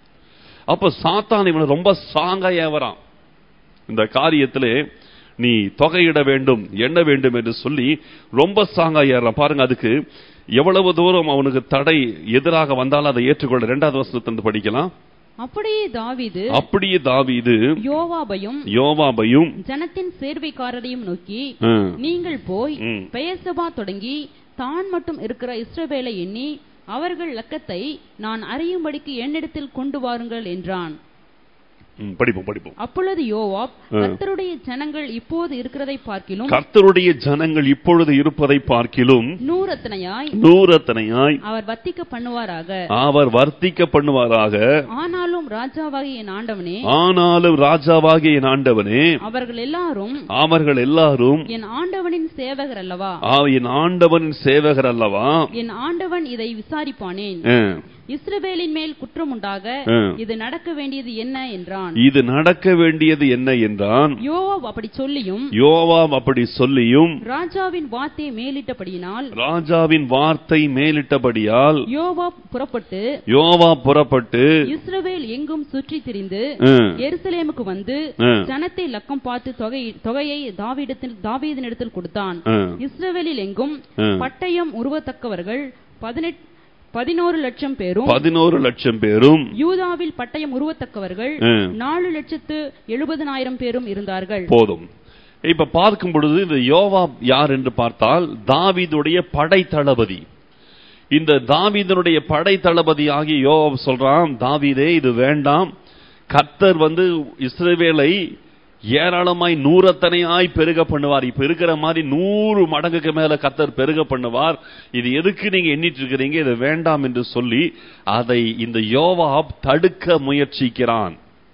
அப்ப சாத்தான் இவனை ரொம்ப ஸ்ட்ராங்கா ஏவறான் இந்த காரியத்திலே நீ தொகையிட வேண்டும் எண்ண வேண்டும் என்று சொல்லி ரொம்ப ஸ்ட்ராங்கா ஏறான் பாருங்க அதுக்கு எவ்வளவு தூரம் அவனுக்கு தடை எதிராக வந்தாலும் அதை ஏற்றுக்கொள்ள இரண்டாவது வசனத்திலிருந்து படிக்கலாம் அப்படியே தாவீது அப்படியே தாவீது யோவாபையும் யோவாபையும் ஜனத்தின் சேர்வைக்காரரையும் நோக்கி ம், நீங்கள் போய் ம். பெயர்சபா தொடங்கி தான் மட்டும் இருக்கிற இஸ்ரவேலை எண்ணி அவர்கள் லக்கத்தை நான் அறியும்படிக்கு என்னிடத்தில் கொண்டு வாருங்கள் என்றான் ம், படிப்போம் படிப்போம் அப்பொழுது யோவாப் ஆ. கர்த்தருடைய ஜனங்கள் இப்போது இருக்கிறதை பார்க்கிலும் கர்த்தருடைய ஜனங்கள் இப்பொழுது இருப்பதை பார்க்கிலும் நூறத்தனையாய் நூறத்தனையாய் அவர் வத்திக்க பண்ணுவாராக அவர் வர்த்திக்க பண்ணுவாராக ஆனாலும் ராஜாவாகிய என் ஆண்டவனே ஆனாலும் ராஜாவாகிய என் ஆண்டவனே அவர்கள் எல்லாரும் அவர்கள் எல்லாரும் என் ஆண்டவனின் சேவகர் அல்லவா ஆ, என் ஆண்டவனின் சேவகர் அல்லவா என் ஆண்டவன் இதை விசாரிப்பானேன் ஆ, இஸ்ரவேலின் மேல் குற்றம் உண்டாக ஆ. இது நடக்க வேண்டியது என்ன என்றான் இது நடக்க வேண்டியது என்ன என்றான் யோவாப் அப்படி சொல்லியும் யோவாம் அப்படி சொல்லியும் ராஜாவின் வார்த்தையை மேலிட்டபடியினால் ராஜாவின் வார்த்தை மேலிட்டபடியால் யோவாப் புறப்பட்டு யோவா புறப்பட்டு இஸ்ரவேல் எங்கும் சுற்றி திரிந்து ஆ, எருசலேமுக்கு வந்து ஆ, ஜனத்தை லக்கம் பார்த்து தொகை தொகையை தாவீடத்தில் தாவீதினிடத்தில் கொடுத்தான் ஆ, இஸ்ரவேலில் எங்கும் ஆ. பட்டயம் உருவத்தக்கவர்கள் பதினெட் பதினோரு லட்சம் பேரும் பதினோரு லட்சம் பேரும் யூதாவில் பட்டயம் உருவத்தக்கவர்கள் ஆ. நாலு லட்சத்து எழுபதனாயிரம் பேரும் இருந்தார்கள் போதும் இப்ப பார்க்கும் பொழுது இந்த யோவா யார் என்று பார்த்தால் தாவீதுடைய படை தளபதி இந்த தாவீதனுடைய படை தளபதி ஆகிய யோவாப் சொல்றான் தாவீதே இது வேண்டாம் கர்த்தர் வந்து இஸ்ரவேலை ஏராளமாய் நூறத்தனையாய் பெருக பண்ணுவார் இப்ப இருக்கிற மாதிரி நூறு மடங்குக்கு மேல கர்த்தர் பெருக பண்ணுவார் இது எதுக்கு நீங்க எண்ணிட்டு இருக்கிறீங்க இது வேண்டாம் என்று சொல்லி அதை இந்த யோவாப் தடுக்க முயற்சிக்கிறான்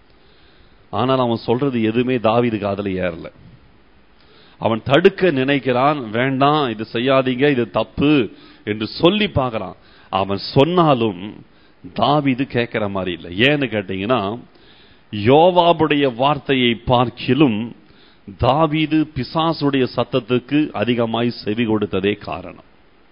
ஆனால் அவன் சொல்றது எதுவுமே தாவீது காதுல ஏறல அவன் தடுக்க நினைக்கிறான் வேண்டாம் இது செய்யாதீங்க இது தப்பு என்று சொல்லி பார்க்கறான் அவன் சொன்னாலும் தாவீது கேட்கிற மாதிரி இல்லை ஏன்னு கேட்டீங்கன்னா யோவாபுடைய வார்த்தையை பார்க்கிலும் தாவீது பிசாசுடைய சத்தத்துக்கு அதிகமாய் செவி கொடுத்ததே காரணம்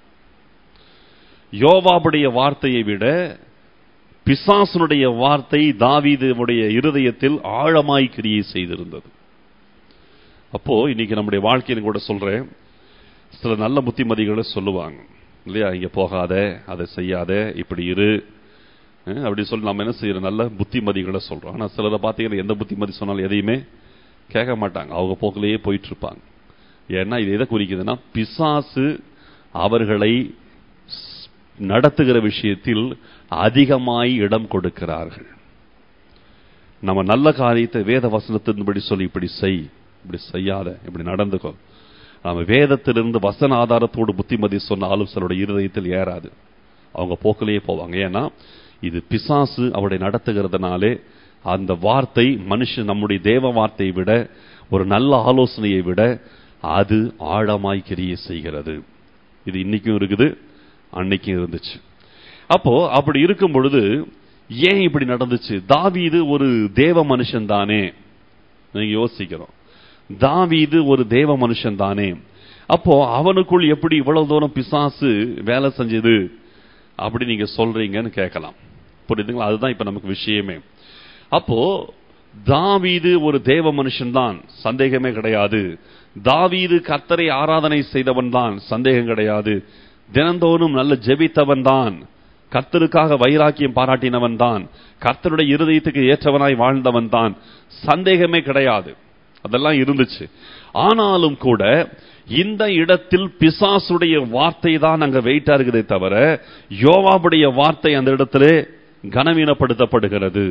யோவாபுடைய வார்த்தையை விட பிசாசனுடைய வார்த்தை தாவீதுடைய இருதயத்தில் ஆழமாய் கிரியை செய்திருந்தது அப்போ இன்னைக்கு நம்முடைய வாழ்க்கையில கூட சொல்றேன் சில நல்ல புத்திமதிகளை சொல்லுவாங்க இல்லையா இங்க போகாத அதை செய்யாத இப்படி இரு அஹ் அப்படி சொல்லி நம்ம என்ன செய்யறோம் நல்ல புத்திமதிகளை சொல்றோம் ஆனா சிலரை பார்த்தீங்கன்னா எந்த புத்திமதி சொன்னாலும் எதையுமே கேட்க மாட்டாங்க அவங்க போக்கிலேயே போயிட்டு இருப்பாங்க ஏன்னா இது எதை குறிக்குதுன்னா பிசாசு அவர்களை ஸ்- நடத்துகிற விஷயத்தில் அதிகமாய் இடம் கொடுக்கிறார்கள் நம்ம நல்ல காரியத்தை வேத வசனத்தின்படி சொல்லி இப்படி செய் இப்படி செய்யாத இப்படி நடந்துக்கோ நாம வேதத்திலிருந்து வசன ஆதாரத்தோடு புத்திமதி சொன்னாலும் சிலருடைய இருதயத்தில் ஏறாது அவங்க போக்கிலேயே போவாங்க ஏன்னா இது பிசாசு அவருடைய நடத்துகிறதுனாலே அந்த வார்த்தை மனுஷன் நம்முடைய தேவ வார்த்தையை விட ஒரு நல்ல ஆலோசனையை விட அது ஆழமாய் கிரியை செய்கிறது இது இன்னைக்கும் இருக்குது அன்னைக்கும் இருந்துச்சு அப்போ அப்படி இருக்கும் பொழுது ஏன் இப்படி நடந்துச்சு தாவீது ஒரு தேவ மனுஷன் தானே நீங்க யோசிக்கிறோம் தாவீது ஒரு தேவ மனுஷன் தானே அப்போ அவனுக்குள் எப்படி இவ்வளவு தூரம் பிசாசு வேலை செஞ்சது அப்படி நீங்க சொல்றீங்கன்னு கேட்கலாம் புரியுதுங்களா அதுதான் இப்ப நமக்கு விஷயமே அப்போ தாவீது ஒரு தேவ மனுஷன் தான் சந்தேகமே கிடையாது தாவீது கர்த்தரை ஆராதனை செய்தவன் தான் சந்தேகம் கிடையாது தினந்தோறும் நல்ல ஜெபித்தவன் தான் கர்த்தருக்காக வைராக்கியம் பாராட்டினவன் தான் கர்த்தருடைய இருதயத்துக்கு ஏற்றவனாய் வாழ்ந்தவன் தான் சந்தேகமே கிடையாது அதெல்லாம் இருந்துச்சு ஆனாலும் கூட இந்த இடத்தில் பிசாசுடைய வார்த்தை தான் அங்க வெயிட்டா இருக்குதே தவிர யோவாவுடைய வார்த்தை அந்த இடத்திலே கனவீனப்படுத்தப்படுகிறது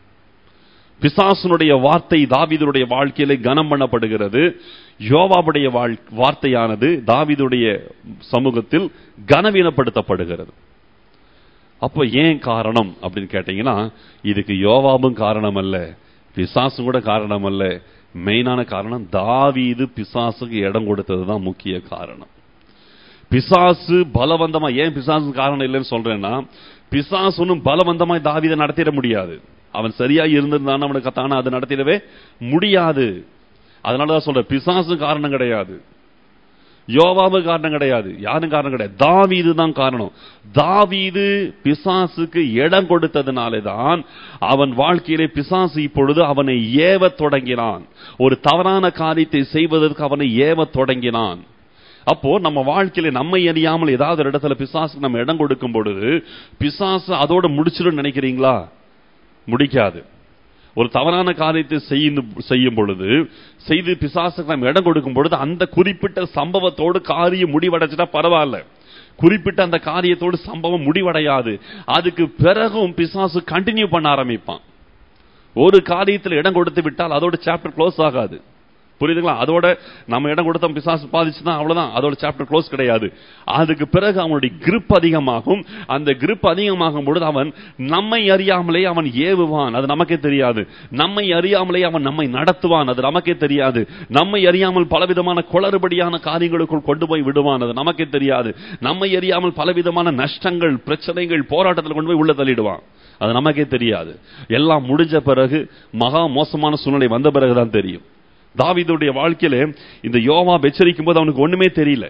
பிசாசுனுடைய வார்த்தை தாவீதுடைய வாழ்க்கையிலே கனம் பண்ணப்படுகிறது யோவாவுடைய வாழ்- வார்த்தையானது தாவீதுடைய சமூகத்தில் கனவீனப்படுத்தப்படுகிறது அப்போ ஏன் காரணம் அப்படின்னு கேட்டீங்கன்னா இதுக்கு யோவாபும் காரணம் அல்ல பிசாசும் கூட காரணம் அல்ல மெயினான காரணம் தாவீது பிசாசுக்கு இடம் கொடுத்தது தான் முக்கிய காரணம் பிசாசு பலவந்தமா ஏன் பிசாசு காரணம் இல்லைன்னு சொல்றேன்னா பிசாசு ஒன்றும் பலவந்தமா தாவீதை நடத்திட முடியாது அவன் சரியா இருந்திருந்தான்னு அவனுக்கு தானே அதை நடத்திடவே முடியாது அதனாலதான் சொல்றேன் பிசாசு காரணம் கிடையாது யோவாபு காரணம் கிடையாது யாரும் காரணம் கிடையாது தாவீது தான் காரணம் தாவீது பிசாசுக்கு இடம் கொடுத்ததுனாலே தான் அவன் வாழ்க்கையிலே பிசாசு இப்பொழுது அவனை ஏவத் தொடங்கினான் ஒரு தவறான காரியத்தை செய்வதற்கு அவனை ஏவத் தொடங்கினான் அப்போ நம்ம வாழ்க்கையில நம்மை அறியாமல் ஏதாவது ஒரு இடத்துல பிசாசுக்கு நம்ம இடம் கொடுக்கும் பொழுது பிசாசு அதோட முடிச்சிடும் நினைக்கிறீங்களா முடிக்காது ஒரு தவறான காரியத்தை செய்யும் செய்யும் பொழுது செய்து பிசாசுக்கு நம்ம இடம் கொடுக்கும் பொழுது அந்த குறிப்பிட்ட சம்பவத்தோடு காரியம் முடிவடைச்சிட்டா பரவாயில்ல குறிப்பிட்ட அந்த காரியத்தோடு சம்பவம் முடிவடையாது அதுக்கு பிறகும் பிசாசு கண்டினியூ பண்ண ஆரம்பிப்பான் ஒரு காரியத்தில் இடம் கொடுத்து விட்டால் அதோட சாப்டர் க்ளோஸ் ஆகாது புரியுதுங்களா அதோட நம்ம இடம் கொடுத்த பிசாசு பாதிச்சுன்னா அவ்வளவுதான் அதோட சாப்டர் க்ளோஸ் கிடையாது அதுக்கு பிறகு அவனுடைய grip அதிகமாகும் அந்த grip அதிகமாகும் பொழுது அவன் நம்மை அறியாமலே அவன் ஏவுவான் அது நமக்கே தெரியாது நம்மை அறியாமலே அவன் நம்மை நடத்துவான் அது நமக்கே தெரியாது நம்மை அறியாமல் பலவிதமான குளறுபடியான காரியங்களுக்குள் கொண்டு போய் விடுவான் அது நமக்கே தெரியாது நம்மை அறியாமல் பலவிதமான நஷ்டங்கள் பிரச்சனைகள் போராட்டத்தில் கொண்டு போய் உள்ள தள்ளிடுவான் அது நமக்கே தெரியாது எல்லாம் முடிஞ்ச பிறகு மகா மோசமான சூழ்நிலை வந்த பிறகுதான் தெரியும் தாவீதுடைய வாழ்க்கையில இந்த யோவா எச்சரிக்கும் போது அவனுக்கு ஒண்ணுமே தெரியல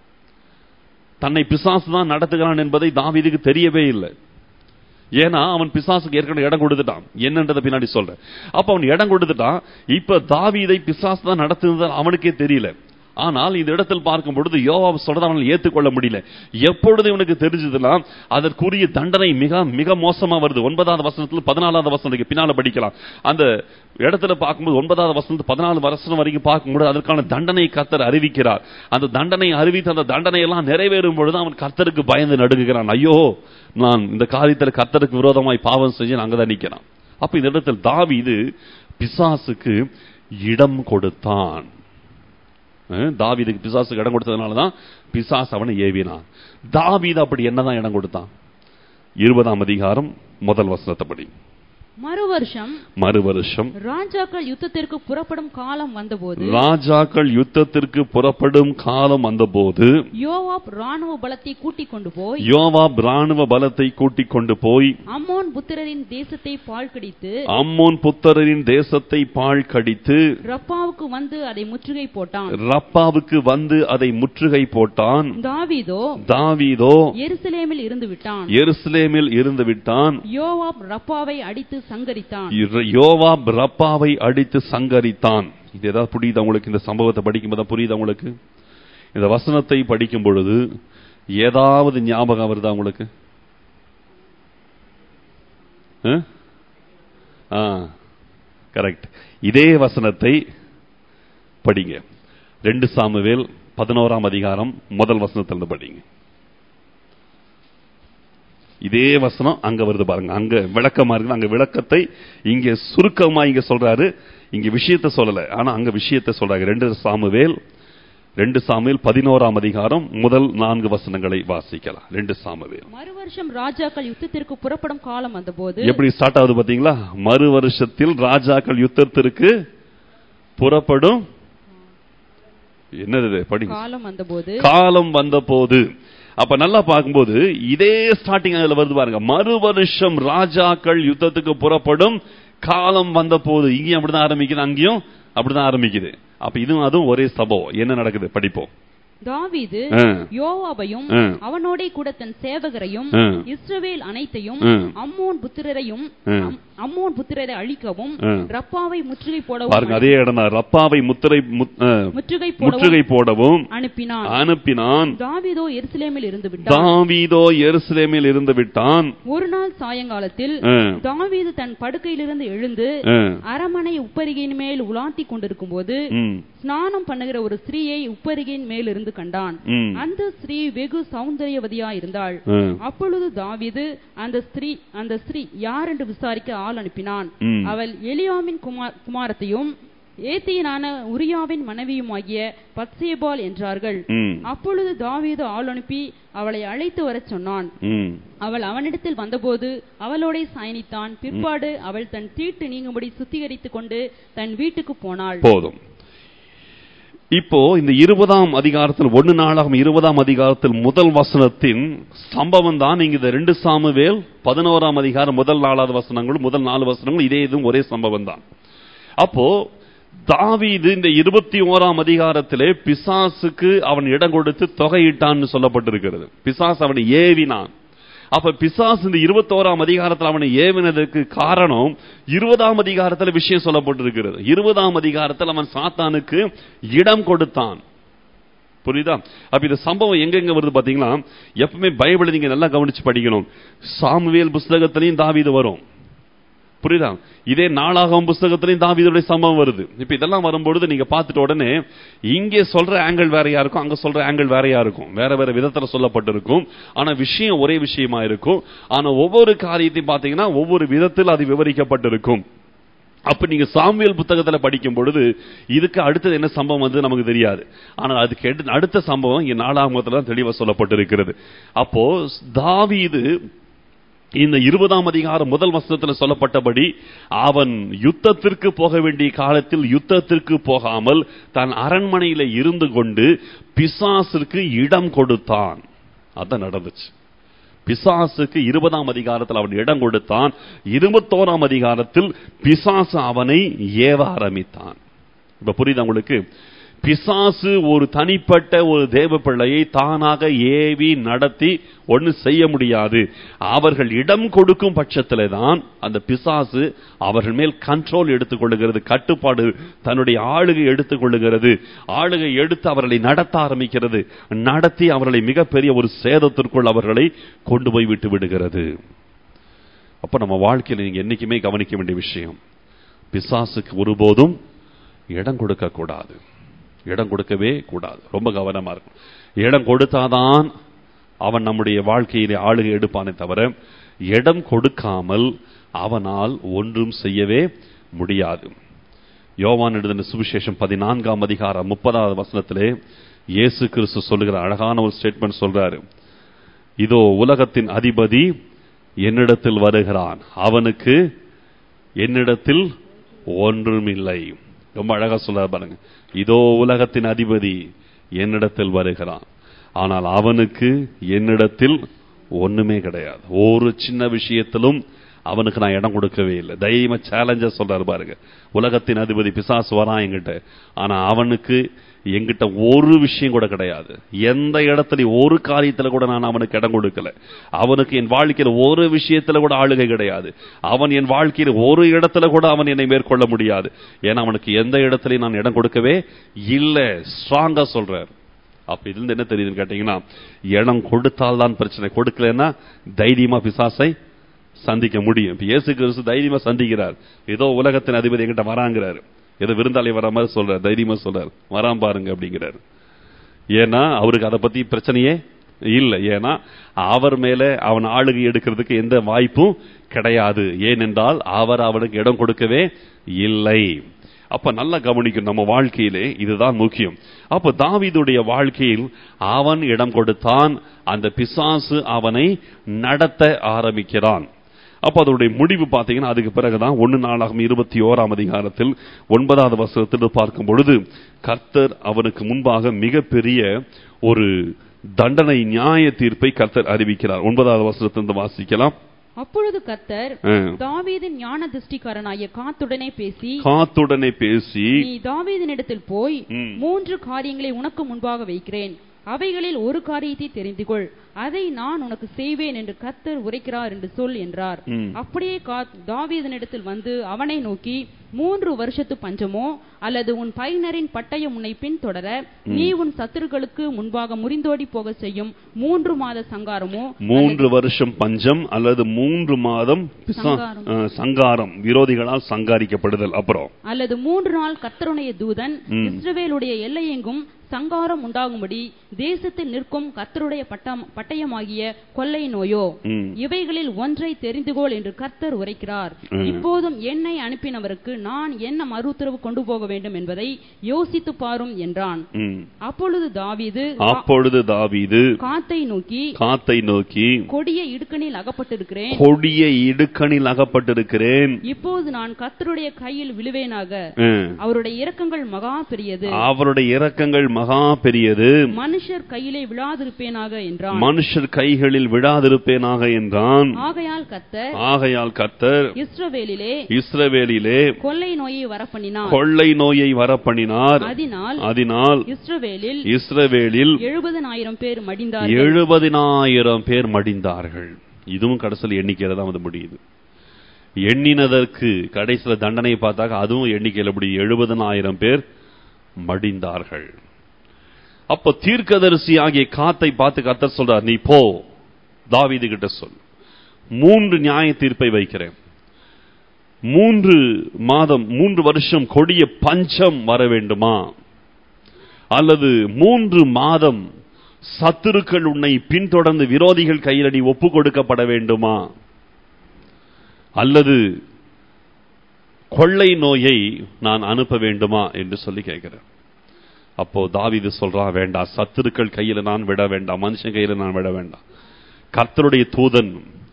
தன்னை பிசாசு தான் நடத்துகிறான் என்பதை தாவீதுக்கு தெரியவே இல்லை ஏன்னா அவன் பிசாசுக்கு ஏற்கனவே இடம் கொடுத்துட்டான் என்னன்றதை பின்னாடி சொல்றேன் அப்ப அவன் இடம் கொடுத்துட்டான் இப்ப தாவீதை பிசாசு தான் நடத்துனது அவனுக்கே தெரியல ஆனால் இந்த இடத்தில் பார்க்கும் பொழுது யோவாப் சொல்றதை அவனால் ஏற்றுக்கொள்ள முடியல எப்பொழுது இவனுக்கு தெரிஞ்சதுன்னா அதற்குரிய தண்டனை மிக மிக மோசமா வருது ஒன்பதாவது வசனத்துல பதினாலாவது வசனத்துக்கு பின்னால படிக்கலாம் அந்த இடத்துல பார்க்கும்போது ஒன்பதாவது வசனத்து பதினாலு வருஷம் வரைக்கும் பார்க்கும்போது அதற்கான தண்டனை கர்த்தர் அறிவிக்கிறார் அந்த தண்டனை அறிவித்து அந்த தண்டனை எல்லாம் நிறைவேறும் பொழுது அவன் கர்த்தருக்கு பயந்து நடுங்குகிறான் ஐயோ நான் இந்த காரியத்தில் கர்த்தருக்கு விரோதமாய் பாவம் செஞ்சு அங்கதான் நிக்கிறான் அப்ப இந்த இடத்தில் தாவீது பிசாசுக்கு இடம் கொடுத்தான் அஹ் தாவீதுக்கு பிசாசுக்கு இடம் கொடுத்ததுனால தான் பிசாசு அவனை ஏவினான் தாவீது அப்படி என்னதான் இடம் கொடுத்தான் இருபதாம் அதிகாரம் முதல் வசனத்தைப்படி மறு வருஷம் மறு வருஷம் ராஜாக்கள் யுத்தத்திற்கு புறப்படும் காலம் வந்தபோது ராஜாக்கள் யுத்தத்திற்கு புறப்படும் காலம் வந்தபோது யோவாப் ராணுவ பலத்தை கூட்டிக் கொண்டு போய் யோவாப் ராணுவ பலத்தை கூட்டிக் கொண்டு போய் அம்மோன் புத்திரரின் தேசத்தை பாழ்கடித்து அம்மோன் புத்தரின் தேசத்தை பாழ் கடித்து ரப்பாவுக்கு வந்து அதை முற்றுகை போட்டான் ரப்பாவுக்கு வந்து அதை முற்றுகை போட்டான் தாவீதோ தாவீதோ எருசலேமில் இருந்து விட்டான் எருசலேமில் இருந்து விட்டான் யோவாப் ரப்பாவை அடித்து சங்கரித்தான் யோவாப் ரப்பாவை அடித்து சங்கரித்தான் இது ஏதாவது புரியுதா உங்களுக்கு இந்த சம்பவத்தை படிக்கும்போது புரியுதா உங்களுக்கு இந்த வசனத்தை படிக்கும் பொழுது ஏதாவது ஞாபகம் வருதா உங்களுக்கு கரெக்ட் இதே வசனத்தை படிங்க ரெண்டு சாமுவேல் பதினோராம் அதிகாரம் முதல் வசனத்திலிருந்து படிங்க இதே வசனம் அங்க வருது பாருங்க அங்க விளக்கமா இருக்கு அங்க விளக்கத்தை இங்க சுருக்கமா இங்க சொல்றாரு இங்க விஷயத்தை சொல்லல ஆனா அங்க விஷயத்தை சொல்றாங்க ரெண்டு சாமுவேல் ரெண்டு சாமுவேல் பதினோராம் அதிகாரம் முதல் நான்கு வசனங்களை வாசிக்கலாம் ரெண்டு சாமுவேல் மறு வருஷம் ராஜாக்கள் யுத்தத்திற்கு புறப்படும் காலம் வந்தபோது எப்படி ஸ்டார்ட் ஆகுது பாத்தீங்களா மறு வருஷத்தில் ராஜாக்கள் யுத்தத்திற்கு புறப்படும் என்னது இது? படிங்க காலம் வந்தபோது காலம் வந்த போது அப்ப நல்லா பார்க்கும்போது இதே ஸ்டார்டிங் அதுல வருது பாருங்க மறு வருஷம் ராஜாக்கள் யுத்தத்துக்கு புறப்படும் காலம் வந்த போது இங்கேயும் அப்படிதான் ஆரம்பிக்குது அங்கேயும் அப்படிதான் ஆரம்பிக்குது அப்ப இதுவும் அதுவும் ஒரே சம்பவம் என்ன நடக்குது படிப்போம் தாவீது ஆ. யோவாபையும் ஆ. அவனோடே கூட தன் சேவகரையும் ஆ. இஸ்ரவேல் அனைத்தையும் ஆ. அம்மோன் புத்திரரையும் ஆ. அம்- அம்மோன் புத்திரரை அழிக்கவும் ஆ. ரப்பாவை முற்றுகை போடவும் பாருங்க அதே இடம் தான் ரப்பாவை முத்திரை முத்- ஆ, முற்றுகை முற்றுகை போடவும் போடவும் அனுப்பினான் அனுப்பினான் தாவீதோ எருசலேமில் இருந்து விட்டான் தாவீதோ எருசலேமில் இருந்து விட்டான் ஒரு நாள் சாயங்காலத்தில் ஆ, தாவீது தன் படுக்கையிலிருந்து எழுந்து ஆ, அரமனை உப்பரிகையின் மேல் உலாத்தி கொண்டிருக்கும் போது ம், ஸ்நானம் பண்ணுகிற ஒரு ஸ்திரீயை உப்பரிகையின் மேல் இருந்து கண்டான் ம், அந்த ஸ்திரீ வெகு சௌந்தரியவதியா இருந்தாள் ஆ, அப்பொழுது தாவீது அந்த ஸ்திரீ அந்த ஸ்திரீ யார் என்று விசாரிக்க ஆள் அனுப்பினான் ம். அவள் எலியாமின் குமார் குமாரத்தையும் ஏத்தியனான உரியாவின் மனைவியுமாகிய பத்சேபால் என்றார்கள் ம், அப்பொழுது தாவீது ஆள் அனுப்பி அவளை அழைத்து வரச் சொன்னான் ம். அவள் அவனிடத்தில் வந்தபோது அவளோடே சயனித்தான் பிற்பாடு அவள் தன் தீட்டு நீங்கும்படி சுத்திகரித்துக் கொண்டு தன் வீட்டுக்கு போனாள் போதும் இப்போ இந்த இருபதாம் அதிகாரத்தில் ஒன்னு நாளாகும் இருபதாம் அதிகாரத்தில் முதல் வசனத்தின் சம்பவம் தான் இங்க இந்த ரெண்டு சாமுவேல் பதினோராம் அதிகாரம் முதல் நாலாவது வசனங்களும் முதல் நாலு வசனங்களும் இதே இதுவும் ஒரே சம்பவம் தான் அப்போ தாவீது இந்த இருபத்தி ஓராம் அதிகாரத்திலே பிசாசுக்கு அவன் இடம் கொடுத்து தொகையிட்டான்னு சொல்லப்பட்டிருக்கிறது பிசாசு அவனை ஏவினான் அப்ப பிசாசு இந்த இருபத்தோராம் அதிகாரத்தில் அவனை ஏவினதுக்கு காரணம் இருபதாம் அதிகாரத்துல விஷயம் சொல்லப்பட்டிருக்கிறது இருபதாம் அதிகாரத்தில் அவன் சாத்தானுக்கு இடம் கொடுத்தான் புரியுதா அப்ப இந்த சம்பவம் எங்கெங்க வருது பாத்தீங்களா எப்பவுமே பைபிளை நீங்க நல்லா கவனிச்சு படிக்கணும் சாமுவேல் புஸ்தகத்திலையும் தாவீது வரும் புரியுதா இதே நாளாகம் புஸ்தகத்திலையும் தாவீதுடைய சம்பவம் வருது இப்ப இதெல்லாம் வரும்பொழுது நீங்க பார்த்துட்ட உடனே இங்கே சொல்ற ஆங்கிள் வேறையா இருக்கும் அங்க சொல்ற ஆங்கிள் வேறையா இருக்கும் வேற வேற விதத்துல சொல்லப்பட்டிருக்கும் ஆனா விஷயம் ஒரே விஷயமா இருக்கும் ஆனா ஒவ்வொரு காரியத்தையும் பாத்தீங்கன்னா ஒவ்வொரு விதத்தில் அது விவரிக்கப்பட்டிருக்கும் அப்ப நீங்க சாமுவேல் புத்தகத்துல படிக்கும் பொழுது இதுக்கு அடுத்தது என்ன சம்பவம் வந்து நமக்கு தெரியாது ஆனால் அதுக்கு எடு- அடுத்த சம்பவம் இங்க நாலாமத்துல தான் தெளிவா சொல்லப்பட்டிருக்கிறது அப்போ தாவீது இந்த இருபதாம் அதிகாரம் முதல் வசனத்தில் சொல்லப்பட்டபடி அவன் யுத்தத்திற்கு போக வேண்டிய காலத்தில் யுத்தத்திற்கு போகாமல் தன் அரண்மனையில இருந்து கொண்டு பிசாசிற்கு இடம் கொடுத்தான் அதான் நடந்துச்சு பிசாசுக்கு இருபதாம் அதிகாரத்தில் அவன் இடம் கொடுத்தான் இருபத்தோராம் அதிகாரத்தில் பிசாசு அவனை ஏவ ஆரம்பித்தான் இப்ப புரியுதா உங்களுக்கு பிசாசு ஒரு தனிப்பட்ட ஒரு தேவ பிள்ளையை தானாக ஏவி நடத்தி ஒண்ணு செய்ய முடியாது அவர்கள் இடம் கொடுக்கும் பட்சத்திலே தான் அந்த பிசாசு அவர்கள் மேல் கண்ட்ரோல் எடுத்துக்கொள்ளுகிறது கட்டுப்பாடு தன்னுடைய ஆளுகை எடுத்துக்கொள்ளுகிறது ஆளுகை எடுத்து அவர்களை நடத்த ஆரம்பிக்கிறது நடத்தி அவர்களை மிகப்பெரிய ஒரு சேதத்திற்குள் அவர்களை கொண்டு போய் விட்டு விடுகிறது அப்ப நம்ம வாழ்க்கையில நீங்க என்னைக்குமே கவனிக்க வேண்டிய விஷயம் பிசாசுக்கு ஒருபோதும் இடம் கொடுக்க கூடாது இடம் கொடுக்கவே கூடாது ரொம்ப கவனமா இருக்கும் இடம் கொடுத்தாதான் அவன் நம்முடைய வாழ்க்கையிலே ஆளுகை எடுப்பானே தவிர இடம் கொடுக்காமல் அவனால் ஒன்றும் செய்யவே முடியாது யோவான் எழுதின சுவிசேஷம் பதினான்காம் அதிகாரம் முப்பதாவது வசனத்திலே இயேசு கிறிஸ்து சொல்லுகிற அழகான ஒரு ஸ்டேட்மெண்ட் சொல்றாரு இதோ உலகத்தின் அதிபதி என்னிடத்தில் வருகிறான் அவனுக்கு என்னிடத்தில் ஒன்றுமில்லை ரொம்ப அழகா சொல்றாரு பாருங்க இதோ உலகத்தின் அதிபதி என்னிடத்தில் வருகிறான் ஆனால் அவனுக்கு என்னிடத்தில் ஒண்ணுமே கிடையாது ஒரு சின்ன விஷயத்திலும் அவனுக்கு நான் இடம் கொடுக்கவே இல்லை தைரியமா சேலஞ்சா சொல்றாரு பாருங்க உலகத்தின் அதிபதி பிசாசு வரான் என்கிட்ட ஆனா அவனுக்கு என்கிட்ட ஒரு விஷயம் கூட கிடையாது எந்த இடத்துல ஒரு காரியத்துல கூட நான் அவனுக்கு இடம் கொடுக்கல அவனுக்கு என் வாழ்க்கையில ஒரு விஷயத்துல கூட ஆளுகை கிடையாது அவன் என் வாழ்க்கையில ஒரு இடத்துல கூட அவன் என்னை மேற்கொள்ள முடியாது ஏன்னா அவனுக்கு எந்த இடத்துலயும் நான் இடம் கொடுக்கவே இல்லை ஸ்ட்ராங்கா சொல்றார் அப்ப இதுல இருந்து என்ன தெரியுதுன்னு கேட்டீங்கன்னா இடம் கொடுத்தால் தான் பிரச்சனை கொடுக்கலன்னா தைரியமா பிசாசை சந்திக்க முடியும் இப்ப இயேசு கிறிஸ்து தைரியமா சந்திக்கிறார் ஏதோ உலகத்தின் அதிபதி என்கிட்ட வராங்கிறாரு ஏதோ விருந்தாளி வர மாதிரி சொல்றாரு தைரியமா சொல்றாரு வரான் பாருங்க அப்படிங்கிறாரு ஏன்னா அவருக்கு அதை பத்தி பிரச்சனையே இல்லை ஏன்னா அவர் மேல அவன் ஆளுகை எடுக்கிறதுக்கு எந்த வாய்ப்பும் கிடையாது ஏனென்றால் அவர் அவனுக்கு இடம் கொடுக்கவே இல்லை அப்ப நல்லா கவனிக்கும் நம்ம வாழ்க்கையிலே இதுதான் முக்கியம் அப்ப தாவீதுடைய வாழ்க்கையில் அவன் இடம் கொடுத்தான் அந்த பிசாசு அவனை நடத்த ஆரம்பிக்கிறான் அப்ப அதனுடைய முடிவு பார்த்தீங்கன்னா அதுக்கு பிறகுதான் ஒன்னு நாளாகும் இருபத்தி ஓராம் அதிகாரத்தில் ஒன்பதாவது வசனத்தில் பார்க்கும் பொழுது கர்த்தர் அவனுக்கு முன்பாக மிகப்பெரிய ஒரு தண்டனை நியாய தீர்ப்பை கர்த்தர் அறிவிக்கிறார் ஒன்பதாவது வசனத்திலிருந்து வாசிக்கலாம் அப்பொழுது கர்த்தர் ஆ. தாவீதின் ஞான திருஷ்டிக்காரனாகிய காத்துடனே பேசி காத்துடனே பேசி நீ தாவீதினிடத்தில் போய் ம். மூன்று காரியங்களை உனக்கு முன்பாக வைக்கிறேன் அவைகளில் ஒரு காரியத்தை தெரிந்து கொள் அதை நான் உனக்கு செய்வேன் என்று கர்த்தர் உரைக்கிறார் என்று சொல் என்றார் ம். அப்படியே கா- தாவீதனிடத்தில் வந்து அவனை நோக்கி மூன்று வருஷத்து பஞ்சமோ அல்லது உன் பைனரின் பட்டயம் உன்னை பின்தொடர நீ உன் சத்துருக்களுக்கு முன்பாக முறிந்தோடி போக செய்யும் மூன்று மாத சங்காரமோ மூன்று வருஷம் பஞ்சம் அல்லது மூன்று மாதம் பிசா- சங்காரம். அஹ், சங்காரம் விரோதிகளால் சங்காரிக்கப்படுதல் அப்புறம் அல்லது மூன்று நாள் கர்த்தருடைய தூதன் ம். இஸ்ரவேலுடைய எல்லையெங்கும் சங்காரம் உண்டாகும்படி தேசத்தில் நிற்கும் கர்த்தருடைய பட்டம் பட்டயமாகிய கொள்ளை நோயோ ம். இவைகளில் ஒன்றை தெரிந்துகொள் என்று கர்த்தர் உரைக்கிறார் ம். இப்போதும் என்னை அனுப்பினவருக்கு நான் என்ன மறு உத்தரவு கொண்டு போக வேண்டும் என்பதை யோசித்து பாரும் என்றான் ம். அப்பொழுது தாவீது அப்பொழுது தாவீது காத்தை நோக்கி காத்தை நோக்கி கொடிய இடுக்கணில் அகப்பட்டிருக்கிறேன் கொடிய இடுக்கணில் அகப்பட்டிருக்கிறேன் இப்போது நான் கர்த்தருடைய கையில் விழுவேனாக அஹ், அவருடைய இரக்கங்கள் மகா பெரியது அவருடைய இரக்கங்கள் மகா பெரியது மனுஷர் கையிலே விழாதிருப்பேனாக என்றான் மனுஷர் கைகளில் விழாதிருப்பேனாக என்றான் ஆகையால் கர்த்தர் ஆகையால் கர்த்தர் இஸ்ரவேலிலே இஸ்ரவேலிலே கொள்ளை நோயை வரப்பண்ணினார் கொள்ளை நோயை வரப்பண்ணினார் அதனால் அதனால் இஸ்ரவேலில் இஸ்ரவேலில் எழுபதனாயிரம் பேர் மடிந்தார்கள் எழுபதினாயிரம் பேர் மடிந்தார்கள் இதுவும் கடைசியில் எண்ணிக்கையில தான் வந்து முடியுது எண்ணினதற்கு கடைசியில் தண்டனை பார்த்தாக்க அதுவும் எண்ணிக்கையில் எப்படி எழுபதனாயிரம் பேர் மடிந்தார்கள் அப்ப தீர்க்கதரிசி ஆகிய காத்தை பார்த்து கர்த்தர் சொல்றார் நீ போ தாவீது கிட்ட சொல் மூன்று நியாய தீர்ப்பை வைக்கிறேன் மூன்று மாதம் மூன்று வருஷம் கொடிய பஞ்சம் வர வேண்டுமா அல்லது மூன்று மாதம் சத்துருக்கள் உன்னை பின்தொடர்ந்து விரோதிகள் கையிலடி ஒப்பு கொடுக்கப்பட வேண்டுமா அல்லது கொள்ளை நோயை நான் அனுப்ப வேண்டுமா என்று சொல்லி கேட்கிறேன் அப்போ தாவீது சொல்றான் வேண்டாம் சத்துருக்கள் கையில நான் விட வேண்டாம் மனுஷன் கையில நான் விட வேண்டாம் கர்த்தருடைய தூதன்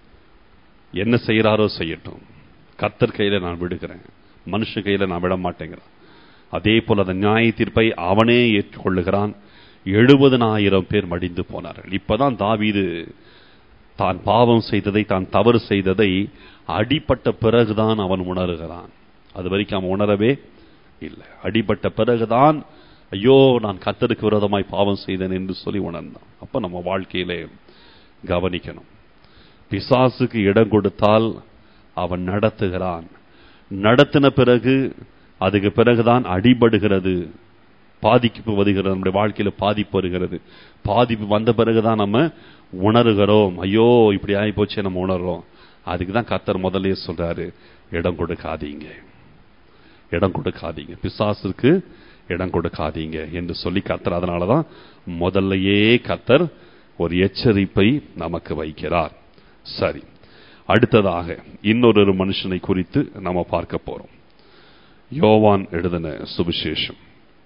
என்ன செய்யறாரோ செய்யட்டும் கர்த்தர் கையில நான் விடுகிறேன் மனுஷன் கையில நான் விட மாட்டேங்கிறேன் அதே போல அந்த நியாய தீர்ப்பை அவனே ஏற்றுக்கொள்ளுகிறான் எழுபதனாயிரம் பேர் மடிந்து போனார்கள் இப்பதான் தாவீது தான் பாவம் செய்ததை தான் தவறு செய்ததை அடிபட்ட பிறகுதான் அவன் உணர்கிறான் அது வரைக்கும் அவன் உணரவே இல்லை அடிபட்ட பிறகுதான் ஐயோ நான் கத்தருக்கு விரோதமாய் பாவம் செய்தேன் என்று சொல்லி உணர்ந்தான் அப்ப நம்ம வாழ்க்கையிலே கவனிக்கணும் பிசாசுக்கு இடம் கொடுத்தால் அவன் நடத்துகிறான் நடத்தின பிறகு அதுக்கு பிறகுதான் அடிபடுகிறது பாதிப்பு வருகிறது நம்முடைய வாழ்க்கையில பாதிப்பு வருகிறது பாதிப்பு வந்த பிறகுதான் நம்ம உணர்கிறோம் ஐயோ இப்படி ஆகி போச்சே நம்ம உணர்றோம் அதுக்கு தான் கத்தர் முதல்லயே சொல்றாரு இடம் கொடுக்காதீங்க இடம் கொடுக்காதீங்க பிசாசுக்கு இடம் கொடுக்காதீங்க என்று சொல்லி கத்தர் அதனாலதான் முதல்லையே கத்தர் ஒரு எச்சரிப்பை நமக்கு வைக்கிறார் சரி அடுத்ததாக இன்னொரு மனுஷனை குறித்து நம்ம பார்க்க போறோம் யோவான் எழுதின சுவிசேஷம்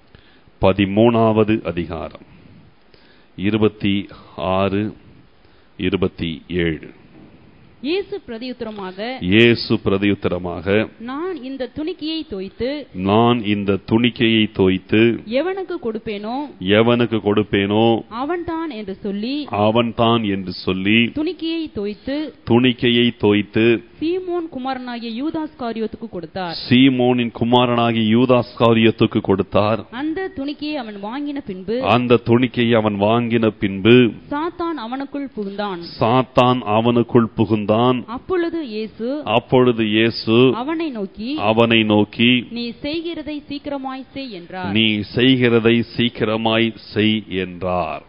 பதிமூணாவது அதிகாரம் இருபத்தி ஆறு இருபத்தி ஏழு இயேசு பிரதியுத்தரமாக இயேசு பிரதியுத்தரமாக நான் இந்த துணிக்கையை தோய்த்து நான் இந்த துணிக்கையை தோய்த்து எவனுக்கு கொடுப்பேனோ எவனுக்கு கொடுப்பேனோ அவன்தான் என்று சொல்லி அவன்தான் என்று சொல்லி துணிக்கையை தோய்த்து துணிக்கையை தோய்த்து சீமோன் குமாரனாகிய யூதாஸ் காரியத்துக்கு கொடுத்தார் சீமோனின் குமாரனாகி யூதாஸ் காரியத்துக்கு கொடுத்தார் அந்த துணிக்கையை அவன் வாங்கின பின்பு அந்த துணிக்கையை அவன் வாங்கின பின்பு சாத்தான் அவனுக்குள் புகுந்தான் சாத்தான் அவனுக்குள் புகுந்தான் அப்பொழுது இயேசு அப்பொழுது இயேசு அவனை நோக்கி அவனை நோக்கி நீ செய்கிறதை சீக்கிரமாய் செய் என்றார் நீ செய்கிறதை சீக்கிரமாய் செய் என்றார்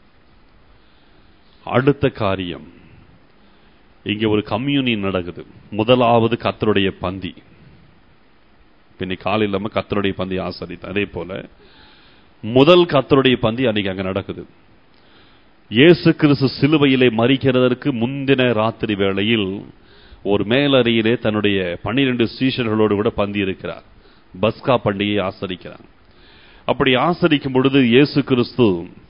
அடுத்த காரியம் இங்க ஒரு கம்யூனியன் நடக்குது முதலாவது கத்தருடைய பந்தி இன்னைக்கு காலையில் நம்ம கத்தருடைய பந்தி ஆசரித்தோம் அதே போல முதல் கத்தருடைய பந்தி அன்னைக்கு அங்க நடக்குது இயேசு கிறிஸ்து சிலுவையிலே மறிக்கிறதற்கு முந்தின ராத்திரி வேளையில் ஒரு மேலறையிலே தன்னுடைய பன்னிரண்டு சீஷர்களோடு கூட பந்தி இருக்கிறார் பஸ்கா பண்டிகையை ஆசரிக்கிறார் அப்படி ஆசரிக்கும் பொழுது இயேசு கிறிஸ்து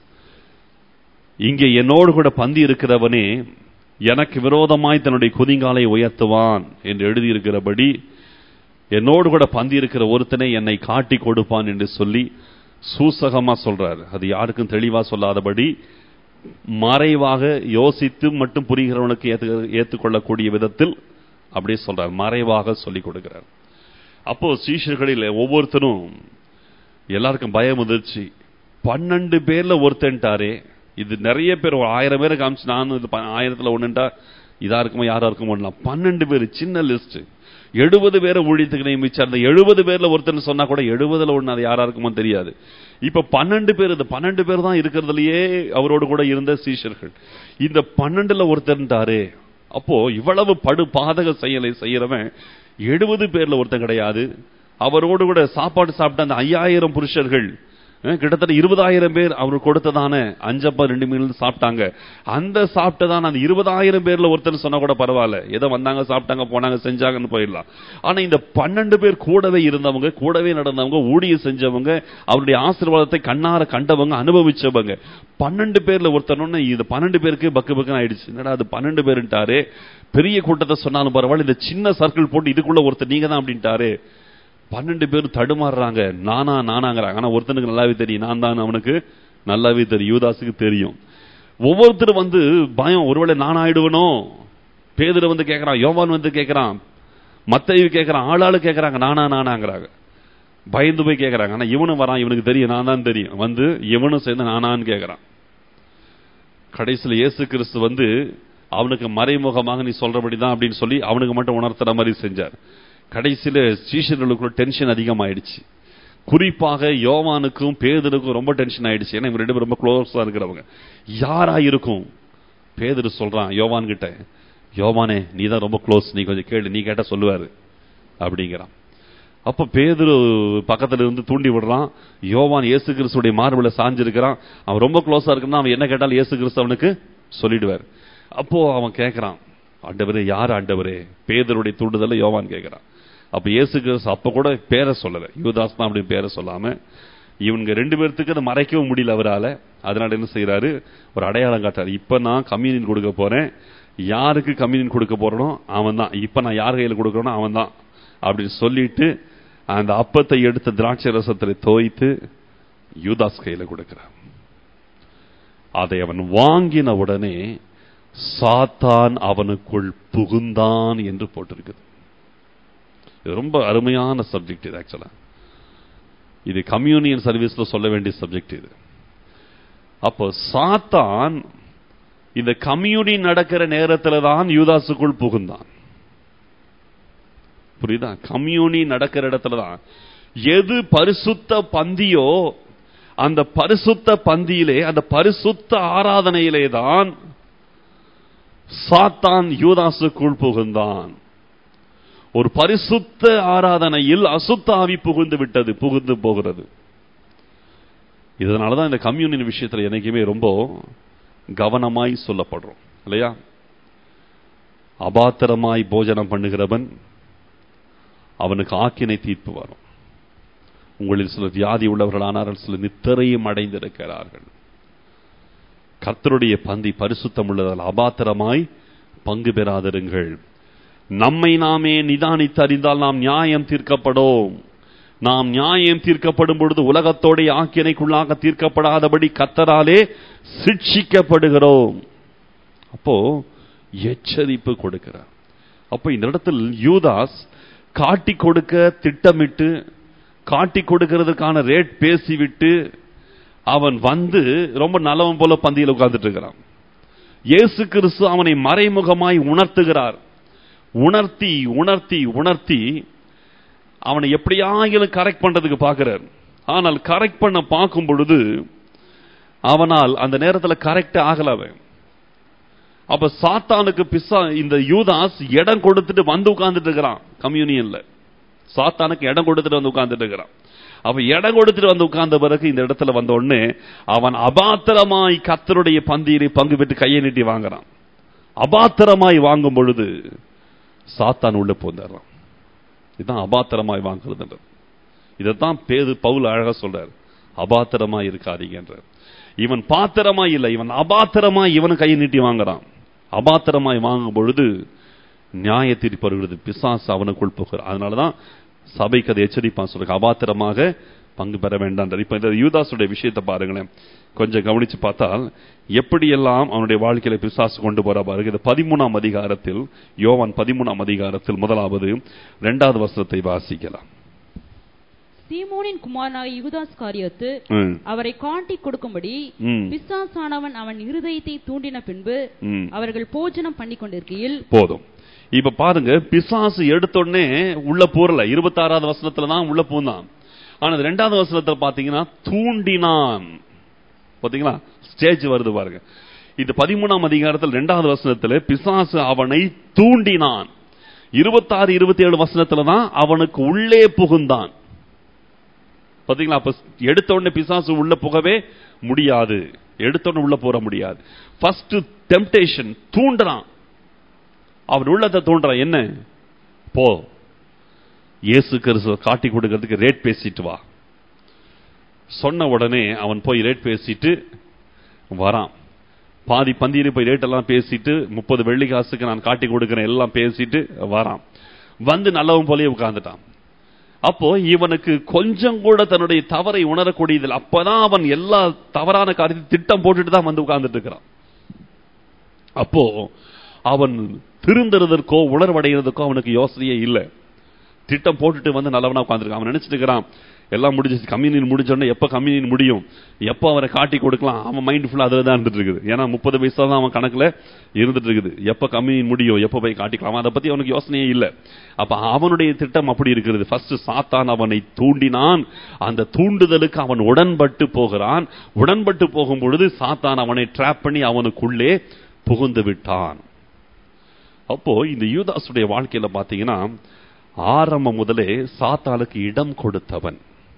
இங்கே என்னோடு கூட பந்தி இருக்கிறவனே எனக்கு விரோதமாய் தன்னுடைய குதிங்காலை உயர்த்துவான் என்று எழுதியிருக்கிறபடி என்னோடு கூட பந்தி இருக்கிற ஒருத்தனை என்னை காட்டி கொடுப்பான் என்று சொல்லி சூசகமா சொல்றார் அது யாருக்கும் தெளிவா சொல்லாதபடி மறைவாக யோசித்து மட்டும் புரிகிறவனுக்கு ஏத்து ஏற்றுக்கொள்ளக்கூடிய விதத்தில் அப்படியே சொல்றார் மறைவாக சொல்லிக் கொடுக்கிறார் அப்போ சீஷர்களில் ஒவ்வொருத்தரும் எல்லாருக்கும் பயம் வந்துருச்சு பன்னெண்டு பேர்ல ஒருத்தன்ட்டாரே இது நிறைய பேர் ஒரு ஆயிரம் பேரை காமிச்சு நானும் இது ப- ஆயிரத்துல ஒண்ணுண்டா இதா இருக்குமோ யாரா இருக்குமோ பன்னெண்டு பேர் சின்ன லிஸ்ட் எழுபது பேரை ஊழியத்துக்கு நியமிச்சார் அந்த எழுபது பேர்ல ஒருத்தர் சொன்னா கூட எழுபதுல ஒண்ணு அது யாரா இருக்குமோ தெரியாது இப்ப பன்னெண்டு பேர் இந்த பன்னெண்டு பேர் தான் இருக்கிறதுலயே அவரோடு கூட இருந்த சீஷர்கள் இந்த பன்னெண்டுல ஒருத்தர்ன்றாரே அப்போ இவ்வளவு படு பாதக செயலை செய்யறவன் எழுபது பேர்ல ஒருத்தன் கிடையாது அவரோடு கூட சாப்பாடு சாப்பிட்ட அந்த ஐயாயிரம் புருஷர்கள் அஹ், கிட்டத்தட்ட இருபதாயிரம் பேர் அவர் கொடுத்ததான அஞ்சப்பா ரெண்டு மீன் சாப்பிட்டாங்க அந்த சாப்பிட்டதான அந்த இருபதாயிரம் பேர்ல ஒருத்தர் சொன்னா கூட பரவாயில்ல ஏதோ வந்தாங்க சாப்பிட்டாங்க போனாங்க செஞ்சாங்கன்னு போயிடலாம் ஆனா இந்த பன்னெண்டு பேர் கூடவே இருந்தவங்க கூடவே நடந்தவங்க ஊழியம் செஞ்சவங்க அவருடைய ஆசீர்வாதத்தை கண்ணார கண்டவங்க அனுபவிச்சவங்க பன்னெண்டு பேர்ல ஒருத்தனொன்னு இது பன்னெண்டு பேருக்கு பக்கு பக்குன்னு ஆயிடுச்சு என்னடா அது பன்னெண்டு பேருன்ட்டாரு பெரிய கூட்டத்தை சொன்னாலும் பரவாயில்ல இந்த சின்ன சர்க்கிள் போட்டு இதுக்குள்ள ஒருத்தர் நீங்க தான் அப்படின்ட்டாரு பன்னெண்டு பேர் தடுமாறுறாங்க நானா நானாங்கிறாங்க ஆனா ஒருத்தனுக்கு நல்லாவே தெரியும் நான் தான் அவனுக்கு நல்லாவே தெரியும் யூதாஸுக்கு தெரியும் ஒவ்வொருத்தரும் வந்து பயம் ஒருவேளை நான் ஆயிடுவனோ பேதுரு வந்து கேட்கறான் யோவான் வந்து கேட்கறான் மத்தையு கேட்கறான் ஆளாளு கேட்கறாங்க நானா நானாங்கிறாங்க பயந்து போய் கேட்கறாங்க ஆனா இவனும் வரான் இவனுக்கு தெரியும் நான் தான் தெரியும் வந்து இவனும் சேர்ந்து நானான்னு கேட்கறான் கடைசியில் இயேசு கிறிஸ்து வந்து அவனுக்கு மறைமுகமாக நீ சொல்றபடிதான் அப்படின்னு சொல்லி அவனுக்கு மட்டும் உணர்த்துற மாதிரி செஞ்சார் கடைசியில சீஷர்களுக்குள்ள டென்ஷன் அதிகமாயிடுச்சு குறிப்பாக யோவானுக்கும் பேதருக்கும் ரொம்ப டென்ஷன் ஆயிடுச்சு ஏன்னா இவங்க ரெண்டு பேரும் ரொம்ப க்ளோஸா இருக்கிறவங்க யாரா இருக்கும் பேதரு சொல்றான் யோவான் கிட்ட யோவானே நீ தான் ரொம்ப க்ளோஸ் நீ கொஞ்சம் கேளு நீ கேட்டா சொல்லுவாரு அப்படிங்கிறான் அப்ப பேதுரு பக்கத்துல இருந்து தூண்டி விடுறான் யோவான் இயேசு கிறிஸ்துடைய மார்பில சாஞ்சிருக்கிறான் அவன் ரொம்ப க்ளோஸா இருக்குன்னா அவன் என்ன கேட்டாலும் இயேசு கிறிஸ்து அவனுக்கு சொல்லிடுவார் அப்போ அவன் கேட்கறான் ஆண்டவரே யார் ஆண்டவரே பேதருடைய தூண்டுதல யோவான் கேட்கறான் அப்ப இயேசு கிறிஸ்து அப்ப கூட பேரை சொல்லல யூதாஸ் தான் அப்படின்னு பேரை சொல்லாம இவங்க ரெண்டு பேர்த்துக்கு அதை மறைக்கவும் முடியல அவரால அதனால என்ன செய்யறாரு ஒரு அடையாளம் காட்டுறாரு இப்ப நான் கம்யூனியன் கொடுக்க போறேன் யாருக்கு கம்யூனியன் கொடுக்க போறனோ அவன் தான் இப்ப நான் யார் கையில கொடுக்கறனோ அவன் தான் அப்படின்னு சொல்லிட்டு அந்த அப்பத்தை எடுத்த திராட்சை ரசத்துல தோய்த்து யூதாஸ் கையில கொடுக்கிறான் அதை அவன் வாங்கின உடனே சாத்தான் அவனுக்குள் புகுந்தான் என்று போட்டிருக்குது இது ரொம்ப அருமையான சப்ஜெக்ட் இது ஆக்சுவலா இது கம்யூனியன் சர்வீஸ்ல சொல்ல வேண்டிய சப்ஜெக்ட் இது அப்போ சாத்தான் இந்த கம்யூனியன் நடக்கிற நேரத்துல தான் யூதாசுக்குள் புகுந்தான் புரியுதா கம்யூனி நடக்கிற இடத்துல தான் எது பரிசுத்த பந்தியோ அந்த பரிசுத்த பந்தியிலே அந்த பரிசுத்த ஆராதனையிலே தான் சாத்தான் யூதாசுக்குள் புகுந்தான் ஒரு பரிசுத்த ஆராதனையில் அசுத்த ஆவி புகுந்து விட்டது புகுந்து போகிறது இதனாலதான் இந்த கம்யூனியன் விஷயத்துல என்னைக்குமே ரொம்ப கவனமாய் சொல்லப்படுறோம் இல்லையா அபாத்திரமாய் போஜனம் பண்ணுகிறவன் அவனுக்கு ஆக்கினை தீர்ப்பு வரும் உங்களில் சில வியாதி உள்ளவர்களானார்கள் சில நித்தரையும் அடைந்திருக்கிறார்கள் கர்த்தருடைய பந்தி பரிசுத்தம் உள்ளதால் அபாத்திரமாய் பங்கு பெறாதிருங்கள் நம்மை நாமே நிதானித்து அறிந்தால் நாம் நியாயம் தீர்க்கப்படும் நாம் நியாயம் தீர்க்கப்படும் பொழுது உலகத்தோடைய ஆக்கினைக்குள்ளாக தீர்க்கப்படாதபடி கத்தராலே சிக்ஷிக்கப்படுகிறோம் அப்போ எச்சரிப்பு கொடுக்கிறார் அப்போ இந்த இடத்தில் யூதாஸ் காட்டி கொடுக்க திட்டமிட்டு காட்டி கொடுக்கிறதுக்கான ரேட் பேசிவிட்டு அவன் வந்து ரொம்ப நல்லவன் போல பந்தியில் உட்கார்ந்துட்டு இருக்கிறான் இயேசு கிறிஸ்து அவனை மறைமுகமாய் உணர்த்துகிறார் உணர்த்தி உணர்த்தி உணர்த்தி அவனை எப்படியாகிலும் கரெக்ட் பண்றதுக்கு பார்க்கிறார் ஆனால் கரெக்ட் பண்ண பார்க்கும் பொழுது அவனால் அந்த நேரத்தில் கரெக்ட் ஆகல அவன் அப்ப சாத்தானுக்கு பிசா இந்த யூதாஸ் இடம் கொடுத்துட்டு வந்து உட்கார்ந்துட்டு இருக்கிறான் கம்யூனியன்ல சாத்தானுக்கு இடம் கொடுத்துட்டு வந்து உட்கார்ந்துட்டு இருக்கிறான் அப்ப இடம் கொடுத்துட்டு வந்து உட்கார்ந்த பிறகு இந்த இடத்துல வந்த உடனே அவன் அபாத்திரமாய் கத்தருடைய பந்தியிலே பங்கு பெற்று கையை நீட்டி வாங்குறான் அபாத்திரமாய் வாங்கும் பொழுது சாத்தான் உள்ள போந்துடுறான் இதுதான் அபாத்திரமாய் வாங்குறது இதைத்தான் பேது பவுல் அழகா சொல்றாரு அபாத்திரமாய் இருக்காதீங்கன்றார் இவன் பாத்திரமாய் இல்லை இவன் அபாத்திரமாய் இவன் கையை நீட்டி வாங்குறான் அபாத்திரமாய் வாங்கும் பொழுது நியாய தீர்ப்பு வருகிறது பிசாசு அவனுக்குள் போகிறார் அதனாலதான் சபைக்கு அதை எச்சரிப்பான் சொல்ற அபாத்திரமாக பங்கு பெற வேண்டாம் இப்ப இந்த யூதாசுடைய விஷயத்தை பாருங்களேன் கொஞ்சம் கவனிச்சு பார்த்தால் எப்படியெல்லாம் அவனுடைய வாழ்க்கையில பிசாசு கொண்டு போற பாருங்க இது பதிமூணாம் அதிகாரத்தில் யோவான் பதிமூணாம் அதிகாரத்தில் முதலாவது இரண்டாவது வசனத்தை வாசிக்கலாம் சீமோனின் குமாரனாகிய யூதாஸ் காரியத்து ம், அவரை காட்டி கொடுக்கும்படி ம், பிசாசானவன் அவன் இருதயத்தை தூண்டின பின்பு ம். அவர்கள் போஜனம் பண்ணி கொண்டிருக்கையில் போதும் இப்ப பாருங்க பிசாசு எடுத்தோடனே உள்ள போறல இருபத்தாறாவது வசனத்துல தான் உள்ள பூந்தான் ஆனா அது ரெண்டாவது வசனத்துல பாத்தீங்கன்னா தூண்டினான் பாத்தீங்களா ஸ்டேஜ் வருது பாருங்க இது பதிமூணாம் அதிகாரத்தில் ரெண்டாவது வசனத்துல பிசாசு அவனை தூண்டினான் இருபத்தாறு இருபத்தி ஏழு வசனத்துல தான் அவனுக்கு உள்ளே புகுந்தான் பாத்தீங்களா அப்ப எடுத்த உடனே பிசாசு உள்ள புகவே முடியாது எடுத்த உடனே உள்ள போற முடியாது ஃபர்ஸ்ட் டெம்டேஷன் தூண்டுறான் அவன் உள்ளத்தை தூண்டுறான் என்ன போ இயேசு கிறிஸ்துவ காட்டி கொடுக்கறதுக்கு ரேட் பேசிட்டு வா சொன்ன உடனே அவன் போய் ரேட் பேசிட்டு வரான் பாதி பந்தியில போய் ரேட் எல்லாம் பேசிட்டு முப்பது வெள்ளி காசுக்கு நான் காட்டி கொடுக்கிறேன் எல்லாம் பேசிட்டு வரான் வந்து நல்லவன் போலயே உட்கார்ந்துட்டான் அப்போ இவனுக்கு கொஞ்சம் கூட தன்னுடைய தவறை உணரக்கூடியதில் அப்பதான் அவன் எல்லா தவறான காரியத்தை திட்டம் போட்டுட்டு தான் வந்து உட்கார்ந்துட்டு இருக்கிறான் அப்போ அவன் திருந்துறதற்கோ உணர்வடைகிறதுக்கோ அவனுக்கு யோசனையே இல்லை திட்டம் போட்டுட்டு வந்து நல்லவனா உட்காந்துருக்கான் அவன் நினைச்சிட்டு இருக்கிறான் எல்லாம் முடிஞ்சிச்சு கம்யூனியன் முடிஞ்சோடனே எப்ப கம்யூனியன் முடியும் எப்போ அவரை காட்டி கொடுக்கலாம் அவன் மைண்ட் ஃபுல்லா அதுல தான் இருந்துட்டு இருக்குது ஏன்னா முப்பது வயசுல தான் அவன் கணக்குல இருந்துட்டு இருக்குது எப்ப கம்யூனியன் முடியும் எப்ப போய் காட்டிக்கலாம் அதை பத்தி அவனுக்கு யோசனையே இல்லை அப்ப அவனுடைய திட்டம் அப்படி இருக்கிறது ஃபர்ஸ்ட் சாத்தான் அவனை தூண்டினான் அந்த தூண்டுதலுக்கு அவன் உடன்பட்டு போகிறான் உடன்பட்டு போகும் பொழுது சாத்தான் அவனை ட்ராப் பண்ணி அவனுக்குள்ளே புகுந்து விட்டான் அப்போ இந்த யூதாசுடைய வாழ்க்கையில பாத்தீங்கன்னா ஆரம்பம் முதலே சாத்தானுக்கு இடம் கொடுத்தவன்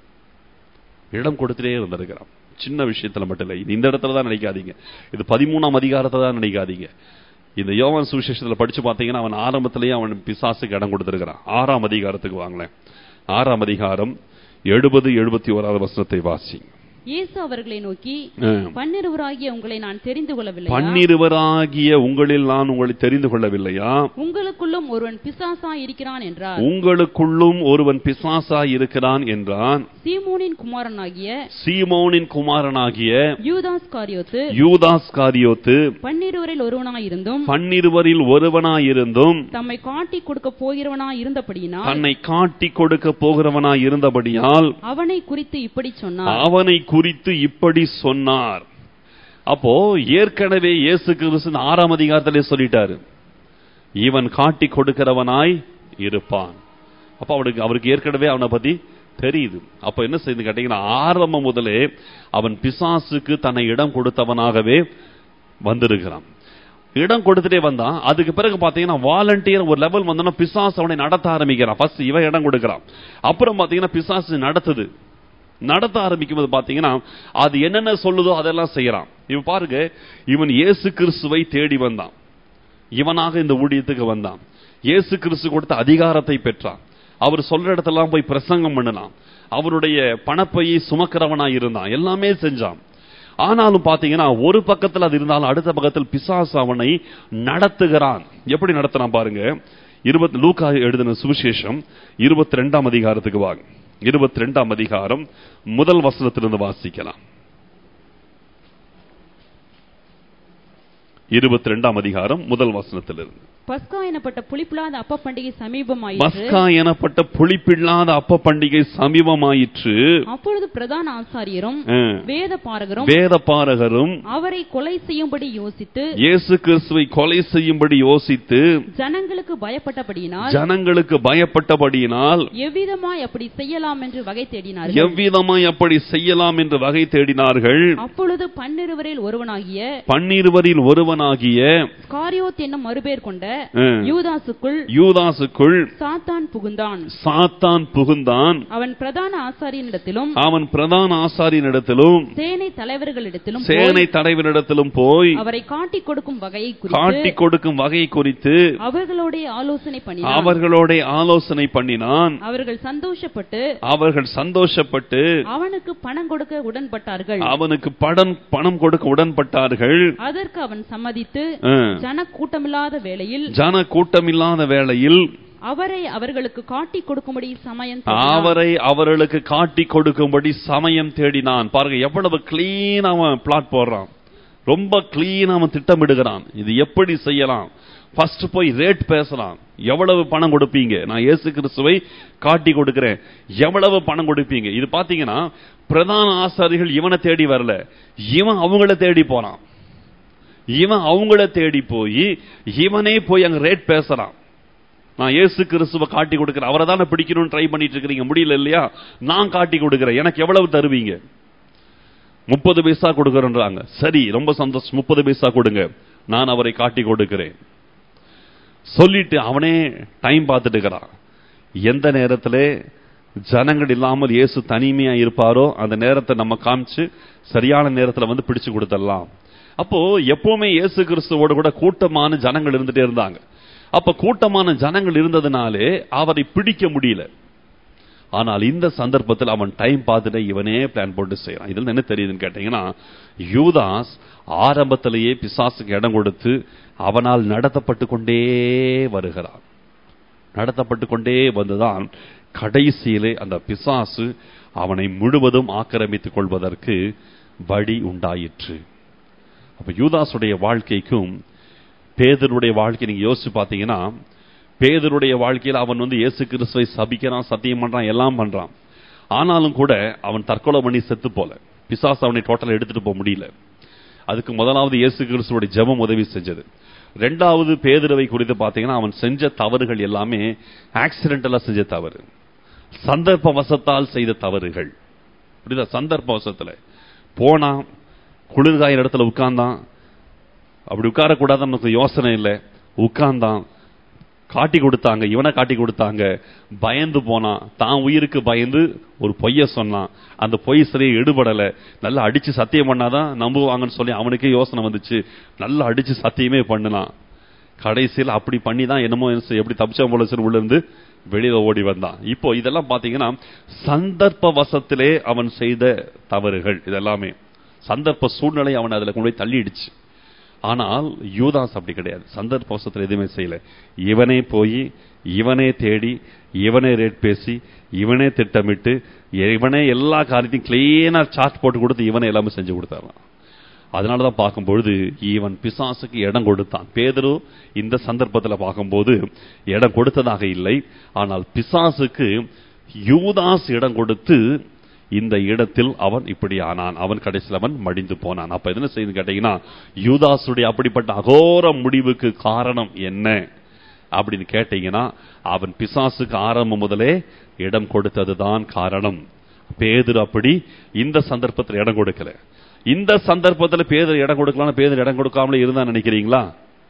இடம் கொடுத்துட்டே இருந்திருக்கிறான் சின்ன விஷயத்துல மட்டும் இல்லை இது இந்த இடத்துல தான் நினைக்காதீங்க இது பதிமூணாம் அதிகாரத்தை தான் நினைக்காதீங்க இந்த யோவான் சுவிசேஷத்துல படிச்சு பார்த்தீங்கன்னா அவன் ஆரம்பத்திலேயே அவன் பிசாசுக்கு இடம் கொடுத்திருக்கிறான் ஆறாம் அதிகாரத்துக்கு வாங்களேன் ஆறாம் அதிகாரம் எழுபது எழுபத்தி ஓராவது வசனத்தை வாசி இயேசு அவர்களை நோக்கி ஆ. பன்னிருவராகிய உங்களை நான் தெரிந்து கொள்ளவில்லை பன்னிருவராகிய உங்களில் நான் உங்களை தெரிந்து கொள்ளவில்லையா உங்களுக்குள்ளும் ஒருவன் பிசாசா இருக்கிறான் என்றார் உங்களுக்குள்ளும் ஒருவன் பிசாசா இருக்கிறான் என்றான் சீமோனின் குமாரனாகிய சீமோனின் குமாரனாகிய யூதாஸ் காரியோத்து யூதாஸ் காரியோத்து பன்னிருவரில் ஒருவனாயிருந்தும் பன்னிருவரில் ஒருவனாயிருந்தும் தம்மை காட்டி கொடுக்க போகிறவனாய் இருந்தபடியினால் தன்னை காட்டி கொடுக்க போகிறவனாய் இருந்தபடியால் அவனை குறித்து இப்படி சொன்னார் அவனை குறித்து இப்படி சொன்னார் அப்போ ஏற்கனவே இயேசு கிறிஸ்து ஆறாம் அதிகாரத்திலே சொல்லிட்டாரு இவன் காட்டி கொடுக்கிறவனாய் இருப்பான் அப்ப அவனுக்கு அவருக்கு ஏற்கனவே அவனை பத்தி தெரியுது அப்ப என்ன செய்து கேட்டீங்கன்னா ஆரம்பம் முதலே அவன் பிசாசுக்கு தன்னை இடம் கொடுத்தவனாகவே வந்திருக்கிறான் இடம் கொடுத்துட்டே வந்தான் அதுக்கு பிறகு பாத்தீங்கன்னா வாலண்டியர் ஒரு லெவல் வந்தோன்னா பிசாசு அவனை நடத்த ஆரம்பிக்கிறான் ஃபர்ஸ்ட் இவன் இடம் கொடுக்கிறான் அப்புறம் பாத்தீங்கன்னா பிசாசு நடத்துது நடத்த ஆரம்பிக்கும் போது பாத்தீங்கன்னா அது என்னென்ன சொல்லுதோ அதெல்லாம் செய்யறான் இவன் பாருங்க இவன் இயேசு கிறிஸ்துவை தேடி வந்தான் இவனாக இந்த ஊழியத்துக்கு வந்தான் இயேசு கிறிஸ்து கொடுத்த அதிகாரத்தை பெற்றான் அவர் சொல்ற இடத்தெல்லாம் போய் பிரசங்கம் பண்ணினான் அவருடைய பணப்பையை சுமக்கிறவனா இருந்தான் எல்லாமே செஞ்சான் ஆனாலும் பாத்தீங்கன்னா ஒரு பக்கத்துல அது இருந்தாலும் அடுத்த பக்கத்தில் பிசாசு அவனை நடத்துகிறான் எப்படி நடத்துறான் பாருங்க இருபத்தி லூக்கா எழுதின சுவிசேஷம் இருபத்தி ரெண்டாம் அதிகாரத்துக்கு வாங்க இருபத்தி ரெண்டாம் அதிகாரம் முதல் வசனத்திலிருந்து வாசிக்கலாம் இருபத்தி ரெண்டாம் அதிகாரம் முதல் வசனத்திலிருந்து பஸ்கா எனப்பட்ட புளிப்பில்லாத அப்ப பண்டிகை சமீபமாயிற்று பஸ்கா எனப்பட்ட புளிப்பில்லாத அப்ப பண்டிகை சமீபமாயிற்று அப்பொழுது பிரதான ஆசாரியரும் ஆ. வேத பாரகரும் வேத பாரகரும் அவரை கொலை செய்யும்படி யோசித்து இயேசு கிறிஸ்துவை கொலை செய்யும்படி யோசித்து ஜனங்களுக்கு பயப்பட்டபடியினால் ஜனங்களுக்கு பயப்பட்டபடியினால் எவ்விதமாய் அப்படி செய்யலாம் என்று வகை தேடினார்கள் எவ்விதமாய் அப்படி செய்யலாம் என்று வகை தேடினார்கள் அப்பொழுது பன்னிருவரில் ஒருவனாகிய பன்னிருவரில் ஒருவனாகிய காரியோத் என்னும் மறுபேர் கொண்ட ஆ, யூதாசுக்குள் யூதாசுக்குள் சாத்தான் புகுந்தான் சாத்தான் புகுந்தான் அவன் பிரதான ஆசாரியனிடத்திலும் அவன் பிரதான ஆசாரியனிடத்திலும் சேனை தலைவர்களிடத்திலும் சேனை போய் தலைவரிடத்திலும் போய் அவரை காட்டிக் கொடுக்கும் வகையை காட்டி குறித்து கொடுக்கும் வகை குறித்து அவர்களோட ஆலோசனை பண்ணினான் அவர்களோட ஆலோசனை பண்ணினான் அவர்கள் சந்தோஷப்பட்டு அவர்கள் சந்தோஷப்பட்டு அவனுக்கு பணம் கொடுக்க உடன்பட்டார்கள் அவனுக்கு படம் பணம் கொடுக்க உடன்பட்டார்கள் அதற்கு அவன் சம்மதித்து ஆ. ஜன கூட்டமில்லாத வேளையில் ஜன கூட்டமில்லாத வேளையில் அவரை அவர்களுக்கு காட்டிக் கொடுக்கும்படி சமயம் தேடினான். அவரை அவர்களுக்கு காட்டி கொடுக்கும்படி சமயம் தேடினான் பாருங்க எவ்வளவு கிளீன் அவன் பிளாட் போடுறான் ரொம்ப கிளீனா அவன் திட்டமிடுகிறான் இது எப்படி செய்யலாம் ஃபர்ஸ்ட் போய் ரேட் பேசலாம் எவ்வளவு பணம் கொடுப்பீங்க நான் இயேசு கிறிஸ்துவை காட்டி கொடுக்கிறேன் எவ்வளவு பணம் கொடுப்பீங்க இது பாத்தீங்கன்னா பிரதான ஆசாரிகள் இவனை தேடி வரல இவன் அவங்கள தேடி போறான் இவன் அவங்கள தேடி போய் இவனே போய் அங்க ரேட் பேசுறான் நான் இயேசு கிறிஸ்துவை காட்டி கொடுக்கிறேன் அவரை தானே பிடிக்கணும்னு ட்ரை பண்ணிட்டு இருக்கிறீங்க முடியல இல்லையா நான் காட்டி கொடுக்கிறேன் எனக்கு எவ்வளவு தருவீங்க முப்பது பைசா கொடுக்கறன்றாங்க சரி ரொம்ப சந்தோஷம் முப்பது பைசா கொடுங்க நான் அவரை காட்டி கொடுக்கிறேன் சொல்லிட்டு அவனே டைம் பார்த்துட்டு இருக்கிறான் எந்த நேரத்துல ஜனங்கள் இல்லாமல் இயேசு தனிமையா இருப்பாரோ அந்த நேரத்தை நம்ம காமிச்சு சரியான நேரத்துல வந்து பிடிச்சு கொடுத்துடலாம் அப்போ எப்பவுமே இயேசு கிறிஸ்துவோட கூட கூட்டமான ஜனங்கள் இருந்துட்டே இருந்தாங்க அப்ப கூட்டமான ஜனங்கள் இருந்ததுனாலே அவரை பிடிக்க முடியல ஆனால் இந்த சந்தர்ப்பத்தில் அவன் டைம் பார்த்துட்டு இவனே பிளான் போட்டு செய்யறான் இதுல என்ன தெரியுதுன்னு கேட்டீங்கன்னா யூதாஸ் ஆரம்பத்திலேயே பிசாசுக்கு இடம் கொடுத்து அவனால் நடத்தப்பட்டு கொண்டே வருகிறான் நடத்தப்பட்டு கொண்டே வந்துதான் கடைசியிலே அந்த பிசாசு அவனை முழுவதும் ஆக்கிரமித்துக் கொள்வதற்கு வழி உண்டாயிற்று அப்ப யூதாசுடைய வாழ்க்கைக்கும் பேதருடைய வாழ்க்கை நீங்க யோசிச்சு பார்த்தீங்கன்னா பேதருடைய வாழ்க்கையில் அவன் வந்து இயேசு கிறிஸ்துவை சபிக்கிறான் சத்தியம் பண்றான் எல்லாம் பண்றான் ஆனாலும் கூட அவன் தற்கொலை பண்ணி செத்து போல பிசாசு அவனை டோட்டலா எடுத்துட்டு போக முடியல அதுக்கு முதலாவது இயேசு கிறிஸ்துவோட ஜெபம் உதவி செஞ்சது ரெண்டாவது பேதுருவை குறித்து பார்த்தீங்கன்னா அவன் செஞ்ச தவறுகள் எல்லாமே ஆக்சிடென்டலா செஞ்ச தவறு சந்தர்ப்ப வசத்தால் செய்த தவறுகள் புரியுதா சந்தர்ப்ப வசத்துல போனான் குளிர்காயிற இடத்துல உட்கார்ந்தான் அப்படி உட்காரக்கூடாதுன்னு நமக்கு யோசனை இல்லை உட்கார்ந்தான் காட்டி கொடுத்தாங்க இவனை காட்டி கொடுத்தாங்க பயந்து போனான் தான் உயிருக்கு பயந்து ஒரு பொய்ய சொன்னான் அந்த பொய் சரியா எடுபடல நல்லா அடிச்சு சத்தியம் பண்ணாதான் நம்புவாங்கன்னு சொல்லி அவனுக்கே யோசனை வந்துச்சு நல்லா அடிச்சு சத்தியமே பண்ணினான் கடைசியில் அப்படி பண்ணி தான் என்னமோ எப்படி தப்பிச்சா போல சரி உள்ள இருந்து வெளியில ஓடி வந்தான் இப்போ இதெல்லாம் பாத்தீங்கன்னா சந்தர்ப்ப வசத்திலே அவன் செய்த தவறுகள் இதெல்லாமே சந்தர்ப்ப சூழ்நிலை அவன் அதுல கொண்டு போய் தள்ளிடுச்சு ஆனால் யூதாஸ் அப்படி கிடையாது சந்தர்ப்ப வசத்தில் எதுவுமே செய்யல இவனே போய் இவனே தேடி இவனே ரேட் பேசி இவனே திட்டமிட்டு இவனே எல்லா காரியத்தையும் கிளீனா சார்ட் போட்டு கொடுத்து இவனே எல்லாமே செஞ்சு கொடுத்தாராம் அதனாலதான் பார்க்கும்பொழுது இவன் பிசாசுக்கு இடம் கொடுத்தான் பேதரு இந்த சந்தர்ப்பத்தில் பார்க்கும்போது இடம் கொடுத்ததாக இல்லை ஆனால் பிசாசுக்கு யூதாஸ் இடம் கொடுத்து இந்த இடத்தில் அவன் இப்படி ஆனான் அவன் கடைசியில் அவன் மடிந்து போனான் அப்ப என்ன செய்யுது கேட்டீங்கன்னா யூதாசுடைய அப்படிப்பட்ட அகோர முடிவுக்கு காரணம் என்ன அப்படின்னு கேட்டீங்கன்னா அவன் பிசாசுக்கு ஆரம்பம் முதலே இடம் கொடுத்ததுதான் காரணம் பேதர் அப்படி இந்த சந்தர்ப்பத்தில் இடம் கொடுக்கல இந்த சந்தர்ப்பத்தில் பேதர் இடம் கொடுக்கலாம் பேதர் இடம் கொடுக்காமலே இருந்தா நினைக்கிறீங்களா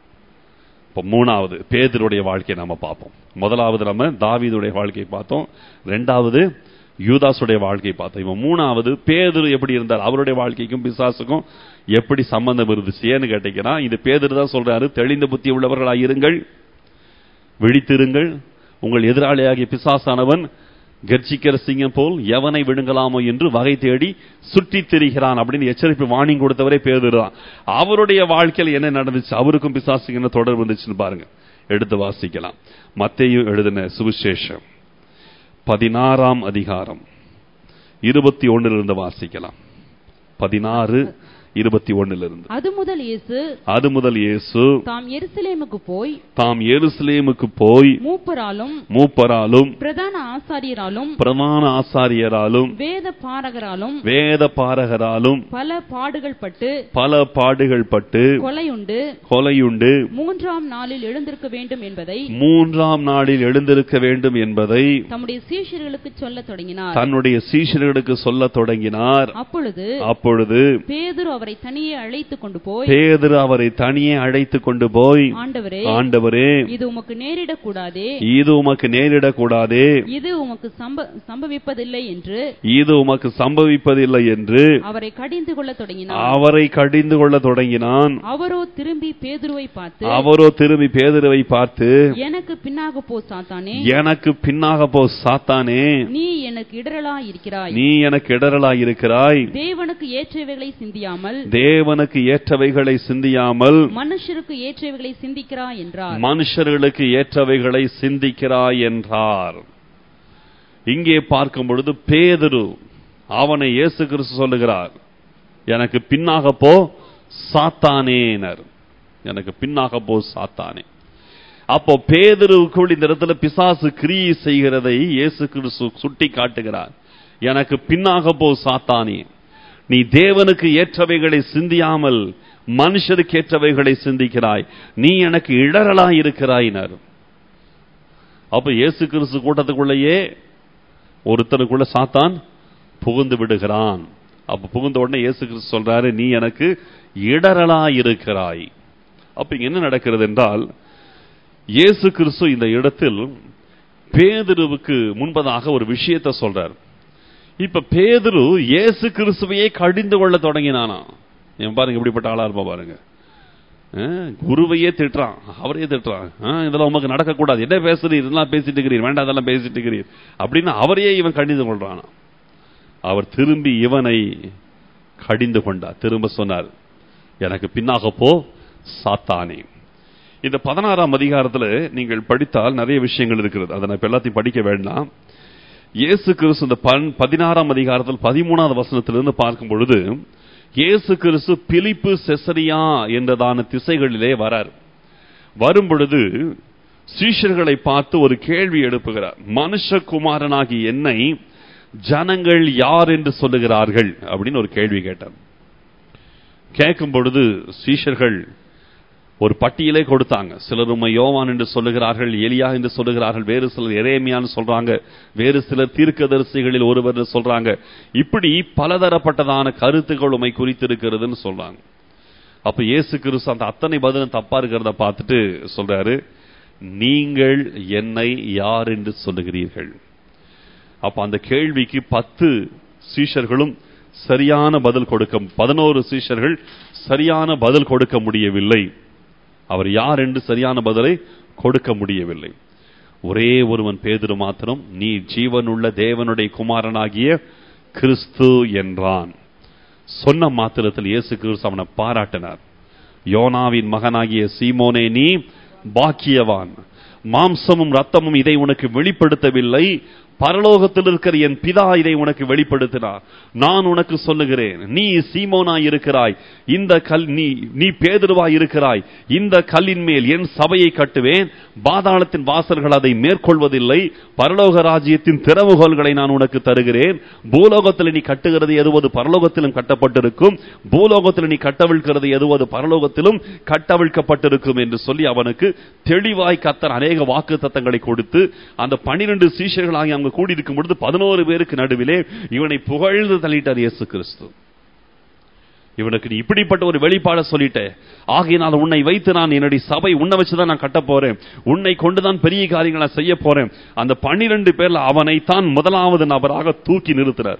இப்ப மூணாவது பேதருடைய வாழ்க்கையை நம்ம பார்ப்போம் முதலாவது நம்ம தாவீதுடைய வாழ்க்கையை பார்த்தோம் ரெண்டாவது யூதாசுடைய வாழ்க்கையை பார்த்தோம் இவன் மூணாவது பேதுரு எப்படி இருந்தார் அவருடைய வாழ்க்கைக்கும் பிசாசுக்கும் எப்படி சம்பந்தம் இருந்துச்சு ஏன்னு கேட்டீங்கன்னா இது பேதுரு தான் சொல்றாரு தெளிந்த புத்தி உள்ளவர்களாக இருங்கள் விழித்திருங்கள் உங்கள் எதிராளியாகிய பிசாசானவன் கர்ஜிக்கிற சிங்கம் போல் எவனை விழுங்கலாமோ என்று வகை தேடி சுற்றி திரிகிறான் அப்படின்னு எச்சரிப்பு வாணிங் கொடுத்தவரே பேதுரு தான் அவருடைய வாழ்க்கையில் என்ன நடந்துச்சு அவருக்கும் பிசாசுக்கு என்ன தொடர்பு இருந்துச்சுன்னு பாருங்க எடுத்து வாசிக்கலாம் மத்தையும் எழுதின சுவிசேஷம் பதினாறாம் அதிகாரம் இருபத்தி ஒன்னிலிருந்து வாசிக்கலாம் பதினாறு இருபத்தி ஒன்னிலிருந்து அது முதல் இயேசு அது முதல் இயேசு தாம் எருசலேமுக்கு போய் தாம் எருசலேமுக்கு போய் மூப்பராலும் மூப்பராலும் பிரதான ஆசாரியராலும் பிரமாண ஆசாரியராலும் வேத பாரகராலும் வேத பாரகராலும் பல பாடுகள் பட்டு பல பாடுகள் பட்டு கொலையுண்டு கொலையுண்டு மூன்றாம் நாளில் எழுந்திருக்க வேண்டும் என்பதை மூன்றாம் நாளில் எழுந்திருக்க வேண்டும் என்பதை தம்முடைய சீஷர்களுக்கு சொல்லத் தொடங்கினார் தன்னுடைய சீஷர்களுக்கு சொல்லத் தொடங்கினார் அப்பொழுது அப்பொழுது பேதுரு அவரை தனியே அழைத்துக் கொண்டு போய் பேதுரு அவரை தனியே அழைத்து கொண்டு போய் ஆண்டவரே ஆண்டவரே இது உமக்கு நேரிடக்கூடாதே இது உமக்கு நேரிடக்கூடாதே இது உமக்கு சம்ப- சம்பவிப்பதில்லை என்று இது உமக்கு சம்பவிப்பதில்லை என்று அவரை கடிந்து கொள்ள தொடங்கினார் அவரை கடிந்து கொள்ள தொடங்கினான் அவரோ திரும்பி பேதுருவை பார்த்து அவரோ திரும்பி பேதுருவை பார்த்து எனக்கு பின்னாக போ சாத்தானே எனக்கு பின்னாக போ சாத்தானே நீ எனக்கு இடரலா இருக்கிறாய் நீ எனக்கு இடரலாய் இருக்கிறாய் தேவனுக்கு ஏற்றவைகளை சிந்தியாமல் தேவனுக்கு ஏற்றவைகளை சிந்தியாமல் மனுஷருக்கு ஏற்றவைகளை சிந்திக்கிறாய் என்றார் மனுஷர்களுக்கு ஏற்றவைகளை சிந்திக்கிறாய் என்றார் இங்கே பார்க்கும் பொழுது பேதுரு அவனை இயேசு கிறிஸ்து சொல்லுகிறார் எனக்கு பின்னாக போ சாத்தானேனர் எனக்கு பின்னாக போ சாத்தானே அப்போ பேதுருவுக்குள் இந்த இடத்துல பிசாசு கிரியை செய்கிறதை இயேசு கிறிஸ்து சுட்டி காட்டுகிறார் எனக்கு பின்னாக போ சாத்தானே நீ தேவனுக்கு ஏற்றவைகளை சிந்தியாமல் மனுஷருக்கு ஏற்றவைகளை சிந்திக்கிறாய் நீ எனக்கு இடரலாய் இருக்கிறாயினர் அப்ப இயேசு கிறிஸ்து கூட்டத்துக்குள்ளேயே ஒருத்தனுக்குள்ள சாத்தான் புகுந்து விடுகிறான் அப்ப புகுந்த உடனே இயேசு கிறிஸ்து சொல்றாரு நீ எனக்கு இடரலாய் இருக்கிறாய் அப்ப இங்க என்ன நடக்கிறது என்றால் இயேசு கிறிஸ்து இந்த இடத்தில் பேதுருவுக்கு முன்பதாக ஒரு விஷயத்தை சொல்றார் இப்ப பேதுரு இயேசு கிறிஸ்துவையே கடிந்து கொள்ள தொடங்கினானா என் பாருங்க இப்படிப்பட்ட ஆளா இருப்பா பாருங்க அஹ், குருவையே திட்டுறான் அவரையே திட்டுறான் அஹ், இதெல்லாம் உமக்கு நடக்கக்கூடாது என்ன பேசுறீர் இதெல்லாம் பேசிட்டு இருக்கிறீர் வேண்டாம் அதெல்லாம் பேசிட்டு இருக்கிறீர் அப்படின்னு அவரையே இவன் கடிந்து கொள்றானா அவர் திரும்பி இவனை கடிந்து கொண்டார் திரும்ப சொன்னார் எனக்கு பின்னாக போ சாத்தானே இந்த பதினாறாம் அதிகாரத்துல நீங்கள் படித்தால் நிறைய விஷயங்கள் இருக்கிறது அதை நான் இப்ப எல்லாத்தையும் படிக்க வேண்டாம் இயேசு கிறிஸ்து இந்த பன்- பதினாறாம் அதிகாரத்தில் பதிமூணாவது வசனத்திலிருந்து பார்க்கும் பொழுது இயேசு கிறிஸ்து பிலிப்பு செசரியா என்றதான திசைகளிலே வரார் வரும் பொழுது சீஷர்களை பார்த்து ஒரு கேள்வி எழுப்புகிறார் மனுஷகுமாரனாகி என்னை ஜனங்கள் யார் என்று சொல்லுகிறார்கள் அப்படின்னு ஒரு கேள்வி கேட்டார் கேட்கும் பொழுது சீஷர்கள் ஒரு பட்டியலே கொடுத்தாங்க சிலர் உம்மை யோவான் என்று சொல்லுகிறார்கள் எலியா என்று சொல்லுகிறார்கள் வேறு சிலர் எரேமியான்னு சொல்றாங்க வேறு சிலர் தீர்க்கதரிசிகளில் ஒருவர் என்று சொல்றாங்க இப்படி பலதரப்பட்டதான கருத்துக்கள் உமை குறித்திருக்கிறதுன்னு சொல்றாங்க அப்ப இயேசு கிறிஸ்து அந்த அத்தனை பதிலும் தப்பா இருக்கிறத பார்த்துட்டு சொல்றாரு நீங்கள் என்னை யார் என்று சொல்லுகிறீர்கள் அப்ப அந்த கேள்விக்கு பத்து சீஷர்களும் சரியான பதில் கொடுக்க பதினோரு சீஷர்கள் சரியான பதில் கொடுக்க முடியவில்லை அவர் யார் என்று சரியான பதிலை கொடுக்க முடியவில்லை ஒரே ஒருவன் பேதுரு மாத்திரம் நீ ஜீவனுள்ள தேவனுடைய குமாரனாகிய கிறிஸ்து என்றான் சொன்ன மாத்திரத்தில் இயேசு கிறிஸ்து அவனை பாராட்டினார் யோனாவின் மகனாகிய சீமோனே நீ பாக்கியவான் மாம்சமும் ரத்தமும் இதை உனக்கு வெளிப்படுத்தவில்லை பரலோகத்தில் இருக்கிற என் பிதா இதை உனக்கு வெளிப்படுத்தினார் நான் உனக்கு சொல்லுகிறேன் நீ சீமோனாய் இருக்கிறாய் இந்த கல் நீ நீ பேதுருவாய் இருக்கிறாய் இந்த கல்லின் மேல் என் சபையை கட்டுவேன் பாதாளத்தின் வாசல்கள் அதை மேற்கொள்வதில்லை பரலோக ராஜ்யத்தின் திறவுகோல்களை நான் உனக்கு தருகிறேன் பூலோகத்தில் நீ கட்டுகிறது எதுவது பரலோகத்திலும் கட்டப்பட்டிருக்கும் பூலோகத்தில் நீ கட்டவிழ்கிறது எதுவது பரலோகத்திலும் கட்டவிழ்க்கப்பட்டிருக்கும் என்று சொல்லி அவனுக்கு தெளிவாய் கத்தர் அநேக வாக்கு தத்தங்களை கொடுத்து அந்த பனிரெண்டு சீஷர்களாகி அவங்க கூடியிருக்கும் பொழுது பதினோரு பேருக்கு நடுவிலே இவனை புகழ்ந்து தள்ளிட்டார் இயேசு கிறிஸ்து இவனுக்கு நீ இப்படிப்பட்ட ஒரு வெளிப்பாட சொல்லிட்டேன் ஆகையினால் உன்னை வைத்து நான் என்னுடைய சபை உன்னை வச்சுதான் நான் கட்ட போறேன் உன்னை கொண்டுதான் பெரிய காரியங்களை நான் செய்ய போறேன் அந்த பன்னிரண்டு பேர்ல அவனைத்தான் முதலாவது நபராக தூக்கி நிறுத்தினார்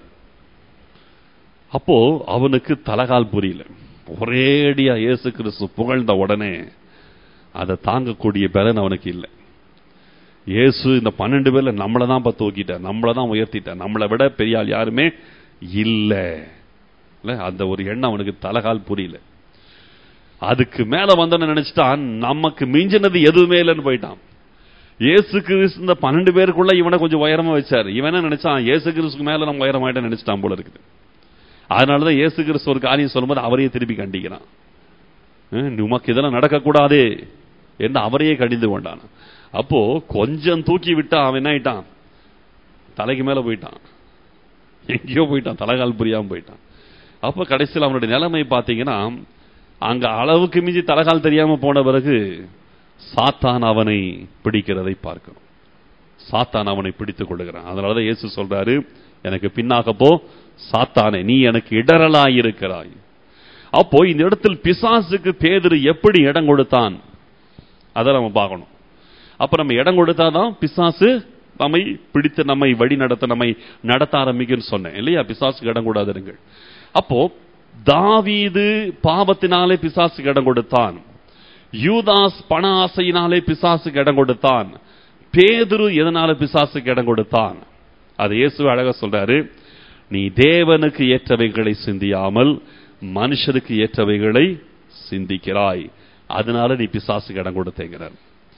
அப்போ அவனுக்கு தலகால் புரியல ஒரேடியா இயேசு கிறிஸ்து புகழ்ந்த உடனே அதை தாங்கக்கூடிய பலன் அவனுக்கு இல்லை இயேசு இந்த பன்னெண்டு பேர்ல நம்மளை தான் இப்ப தூக்கிட்டார் நம்மளை தான் உயர்த்திட்டார் நம்மளை விட பெரிய ஆள் யாருமே இல்லை இல்ல அந்த ஒரு எண்ணம் அவனுக்கு தலகால் புரியல அதுக்கு மேல வந்தோன்னு நினைச்சிட்டான் நமக்கு மிஞ்சினது எதுவுமே இல்லைன்னு போயிட்டான் இயேசு கிறிஸ்து இந்த பன்னெண்டு பேருக்குள்ள இவனை கொஞ்சம் உயரமா வச்சாரு இவன் என்ன நினைச்சான் இயேசு கிறிஸ்துக்கு மேல நம்ம உயரமாயிட்ட நினைச்சிட்டான் போல இருக்குது அதனாலதான் இயேசு கிறிஸ்து ஒரு காரியம் சொல்லும்போது அவரையே திருப்பி கண்டிக்கிறான் ஹம், உமக்கு இதெல்லாம் நடக்கக்கூடாது என்று அவரையே கடிந்து கொண்டான் அப்போ கொஞ்சம் தூக்கி விட்டா அவன் என்ன ஆயிட்டான் தலைக்கு மேல போயிட்டான் எங்கேயோ போயிட்டான் தலைகால் புரியாம போயிட்டான் அப்ப கடைசியில் அவனுடைய நிலைமை பார்த்தீங்கன்னா அங்க அளவுக்கு மிஞ்சி தலைகால் தெரியாம போன பிறகு சாத்தான் அவனை பிடிக்கிறதை பார்க்கிறோம் சாத்தான் அவனை பிடித்துக் கொள்ளுகிறான் அதனாலதான் இயேசு சொல்றாரு எனக்கு பின்னாக போ சாத்தானே நீ எனக்கு இடரலாயிருக்கிறாய் அப்போ இந்த இடத்தில் பிசாசுக்கு பேதுரு எப்படி இடம் கொடுத்தான் அதை நம்ம பார்க்கணும் அப்ப நம்ம இடம் கொடுத்தாதான் பிசாசு நம்மை பிடித்து நம்மை வழி நடத்த நம்மை நடத்த ஆரம்பிக்கும்னு சொன்னேன் இல்லையா பிசாசுக்கு இடம் கூடாதுங்கள் அப்போ தாவீது பாவத்தினாலே பிசாசுக்கு இடம் கொடுத்தான் யூதாஸ் பண ஆசையினாலே பிசாசுக்கு இடம் கொடுத்தான் பேதுரு எதனால பிசாசுக்கு இடம் கொடுத்தான் அது இயேசு அழகா சொல்றாரு நீ தேவனுக்கு ஏற்றவைகளை சிந்தியாமல் மனுஷருக்கு ஏற்றவைகளை சிந்திக்கிறாய் அதனால நீ பிசாசுக்கு இடம் கொடுத்தேங்கிறார்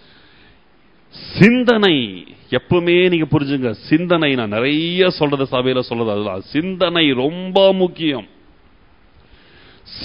சிந்தனை எப்பவுமே நீங்க புரிஞ்சுங்க சிந்தனை நான் நிறைய சொல்றது சபையில சொல்றது அதுதான் சிந்தனை ரொம்ப முக்கியம்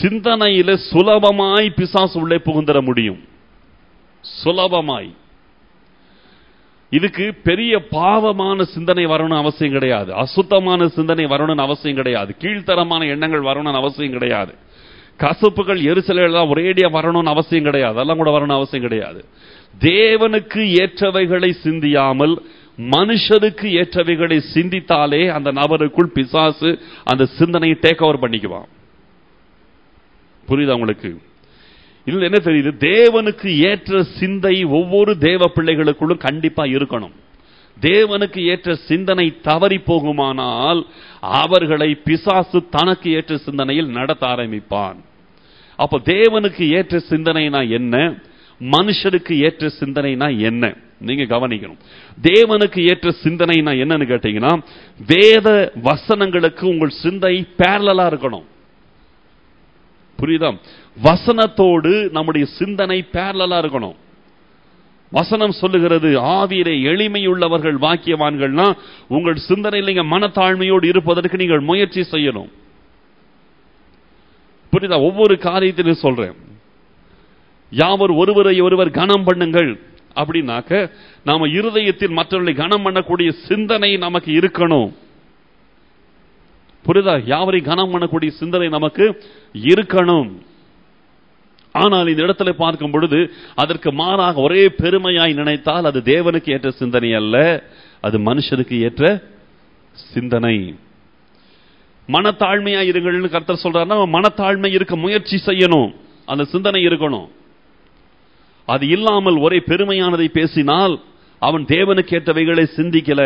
சிந்தனையில சுலபமாய் பிசாசு உள்ளே புகுந்துட முடியும் சுலபமாய் இதுக்கு பெரிய பாவமான சிந்தனை வரணும்னு அவசியம் கிடையாது அசுத்தமான சிந்தனை வரணும்னு அவசியம் கிடையாது கீழ்த்தரமான எண்ணங்கள் வரணும்னு அவசியம் கிடையாது கசப்புகள் எரிச்சல் எல்லாம் ஒரேடியா வரணும்னு அவசியம் கிடையாது அதெல்லாம் கூட வரணும்னு அவசியம் கிடையாது தேவனுக்கு ஏற்றவைகளை சிந்தியாமல் மனுஷருக்கு ஏற்றவைகளை சிந்தித்தாலே அந்த நபருக்குள் பிசாசு அந்த சிந்தனையை டேக் ஓவர் பண்ணிக்குவான் புரியுதா உங்களுக்கு இதுல என்ன தெரியுது தேவனுக்கு ஏற்ற சிந்தை ஒவ்வொரு தேவ பிள்ளைகளுக்குள்ளும் கண்டிப்பா இருக்கணும் தேவனுக்கு ஏற்ற சிந்தனை தவறி போகுமானால் அவர்களை பிசாசு தனக்கு ஏற்ற சிந்தனையில் நடத்த ஆரம்பிப்பான் அப்ப தேவனுக்கு ஏற்ற சிந்தனைனா என்ன மனுஷருக்கு ஏற்ற சிந்தனைனா என்ன நீங்க கவனிக்கணும் தேவனுக்கு ஏற்ற சிந்தனைனா என்னன்னு கேட்டீங்கன்னா வேத வசனங்களுக்கு உங்கள் சிந்தை பேரலா இருக்கணும் புரியுதா வசனத்தோடு நம்முடைய சிந்தனை பேரலா இருக்கணும் வசனம் சொல்லுகிறது ஆவியிலே எளிமையுள்ளவர்கள் வாக்கியவான்கள்னா உங்கள் சிந்தனையில் நீங்க மனத்தாழ்மையோடு இருப்பதற்கு நீங்கள் முயற்சி செய்யணும் புரியுதா ஒவ்வொரு காரியத்திலும் சொல்றேன் யாவர் ஒருவரை ஒருவர் கனம் பண்ணுங்கள் அப்படின்னாக்க நாம இருதயத்தில் மற்றவர்களை கனம் பண்ணக்கூடிய சிந்தனை நமக்கு இருக்கணும் புரியுதா யாவரை கனம் பண்ணக்கூடிய சிந்தனை நமக்கு இருக்கணும் ஆனால் இந்த இடத்துல பார்க்கும் பொழுது அதற்கு மாறாக ஒரே பெருமையாய் நினைத்தால் அது தேவனுக்கு ஏற்ற சிந்தனை அல்ல அது மனுஷனுக்கு ஏற்ற சிந்தனை மனத்தாழ்மையா இருங்கள்னு கர்த்தர் சொல்றாருன்னா மனத்தாழ்மை இருக்க முயற்சி செய்யணும் அந்த சிந்தனை இருக்கணும் அது இல்லாமல் ஒரே பெருமையானதை பேசினால் அவன் தேவனுக்கு ஏற்றவைகளை சிந்திக்கல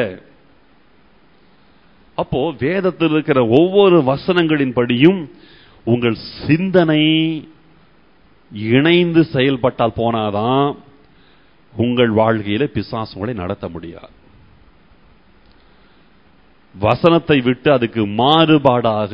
அப்போ வேதத்தில் இருக்கிற ஒவ்வொரு வசனங்களின் படியும் உங்கள் சிந்தனை இணைந்து செயல்பட்டால் போனாதான் உங்கள் வாழ்க்கையில பிசாசு உங்களை நடத்த முடியாது வசனத்தை விட்டு அதுக்கு மாறுபாடாக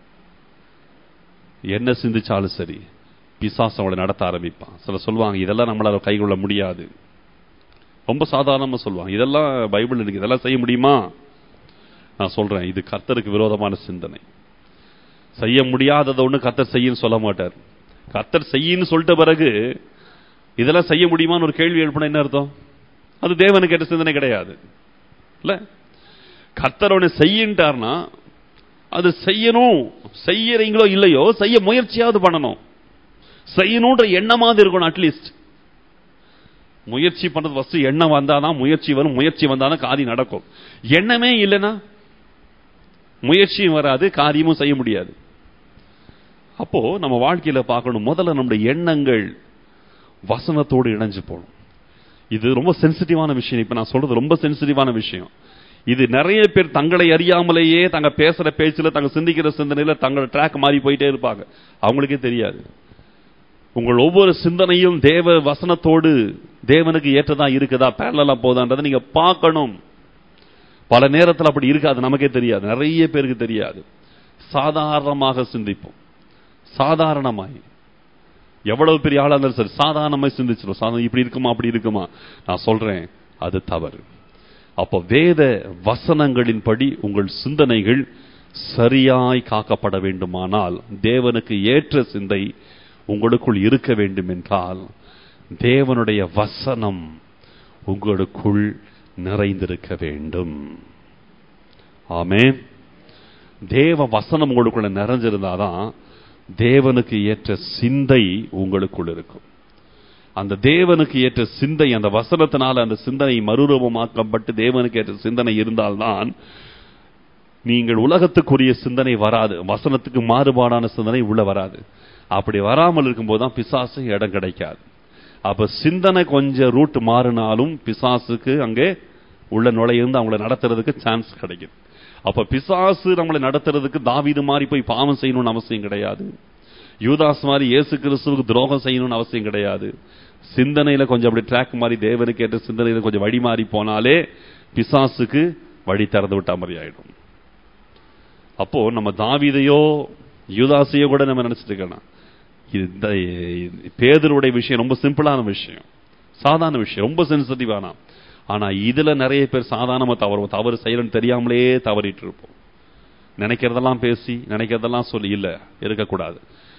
என்ன சிந்திச்சாலும் சரி பிசாசு அவங்களை நடத்த ஆரம்பிப்பான் சில சொல்லுவாங்க இதெல்லாம் நம்மளால கைகொள்ள முடியாது ரொம்ப சாதாரணமா சொல்லுவாங்க இதெல்லாம் பைபிள் இருக்கு இதெல்லாம் செய்ய முடியுமா நான் சொல்றேன் இது கர்த்தருக்கு விரோதமான சிந்தனை செய்ய முடியாததை ஒண்ணு கர்த்தர் செய்யுன்னு சொல்ல மாட்டார் கர்த்தர் செய்யின்னு சொல்லிட்ட பிறகு இதெல்லாம் செய்ய முடியுமான்னு ஒரு கேள்வி எழுப்பின என்ன அர்த்தம் அது தேவனுக்கு ஏற்ற சிந்தனை கிடையாது இல்ல கர்த்தர் ஒன்று செய்யின்ட்டார்னா அது செய்யணும் செய்யறீங்களோ இல்லையோ செய்ய முயற்சியாவது பண்ணணும் செய்யணுன்ற எண்ணமாவது இருக்கணும் அட்லீஸ்ட் முயற்சி பண்றது ஃபர்ஸ்ட் எண்ணம் வந்தாதான் முயற்சி வரும் முயற்சி வந்தாதான் காரியம் நடக்கும் எண்ணமே இல்லைன்னா முயற்சியும் வராது காரியமும் செய்ய முடியாது அப்போ நம்ம வாழ்க்கையில பார்க்கணும் முதல்ல நம்முடைய எண்ணங்கள் வசனத்தோடு இணைஞ்சு போகணும் இது ரொம்ப சென்சிட்டிவான விஷயம் இப்ப நான் சொல்றது ரொம்ப சென்சிட்டிவான விஷயம் இது நிறைய பேர் தங்களை அறியாமலேயே தங்க பேசுற பேச்சுல தங்க சிந்திக்கிற சிந்தனையில தங்களோட ட்ராக் மாறி போயிட்டே இருப்பாங்க அவங்களுக்கே தெரியாது உங்கள் ஒவ்வொரு சிந்தனையும் தேவ வசனத்தோடு தேவனுக்கு ஏற்றதா இருக்குதா பேரலா போதான்றதை நீங்க பார்க்கணும் பல நேரத்தில் அப்படி இருக்காது நமக்கே தெரியாது நிறைய பேருக்கு தெரியாது சாதாரணமாக சிந்திப்போம் சாதாரணமாய் எவ்வளவு பெரிய ஆளா இருந்தாலும் சரி சாதாரணமாய் சிந்திச்சிடும் சாதாரண இப்படி இருக்குமா அப்படி இருக்குமா நான் சொல்றேன் அது தவறு அப்போ வேத வசனங்களின்படி உங்கள் சிந்தனைகள் சரியாய் காக்கப்பட வேண்டுமானால் தேவனுக்கு ஏற்ற சிந்தை உங்களுக்குள் இருக்க வேண்டும் என்றால் தேவனுடைய வசனம் உங்களுக்குள் நிறைந்திருக்க வேண்டும் ஆமே தேவ வசனம் உங்களுக்குள்ள நிறைஞ்சிருந்தாதான் தேவனுக்கு ஏற்ற சிந்தை உங்களுக்குள் இருக்கும் அந்த தேவனுக்கு ஏற்ற சிந்தை அந்த வசனத்தினால் அந்த சிந்தனை மறுரூபமாக்கப்பட்டு தேவனுக்கு ஏற்ற சிந்தனை இருந்தால்தான் நீங்கள் உலகத்துக்குரிய சிந்தனை வராது வசனத்துக்கு மாறுபாடான சிந்தனை உள்ள வராது அப்படி வராமல் இருக்கும்போது தான் பிசாசு இடம் கிடைக்காது அப்ப சிந்தனை கொஞ்சம் ரூட் மாறினாலும் பிசாசுக்கு அங்கே உள்ள நுழையிருந்து அவங்கள நடத்துறதுக்கு சான்ஸ் கிடைக்குது அப்ப பிசாசு நம்மளை நடத்துறதுக்கு தாவீது மாதிரி போய் பாவம் செய்யணும்னு அவசியம் கிடையாது யூதாஸ் மாதிரி இயேசு கிறிஸ்துவுக்கு துரோகம் செய்யணும்னு அவசியம் கிடையாது சிந்தனையில கொஞ்சம் அப்படி ட்ராக் மாதிரி தேவனுக்கு ஏற்ற சிந்தனையில கொஞ்சம் வழி மாறி போனாலே பிசாசுக்கு வழி திறந்து விட்டா மாதிரி ஆயிடும் அப்போ நம்ம தாவீதையோ யூதாசையோ கூட நம்ம நினைச்சிட்டு இருக்கலாம் இந்த பேதருடைய விஷயம் ரொம்ப சிம்பிளான விஷயம் சாதாரண விஷயம் ரொம்ப சென்சிட்டிவான ஆனா இதுல நிறைய பேர் சாதாரணமா தவறு தவறு செய்யலன்னு தெரியாமலே தவறிட்டு இருப்போம் நினைக்கிறதெல்லாம் பேசி நினைக்கிறதெல்லாம் சொல்லி இல்ல இருக்கக்கூடாது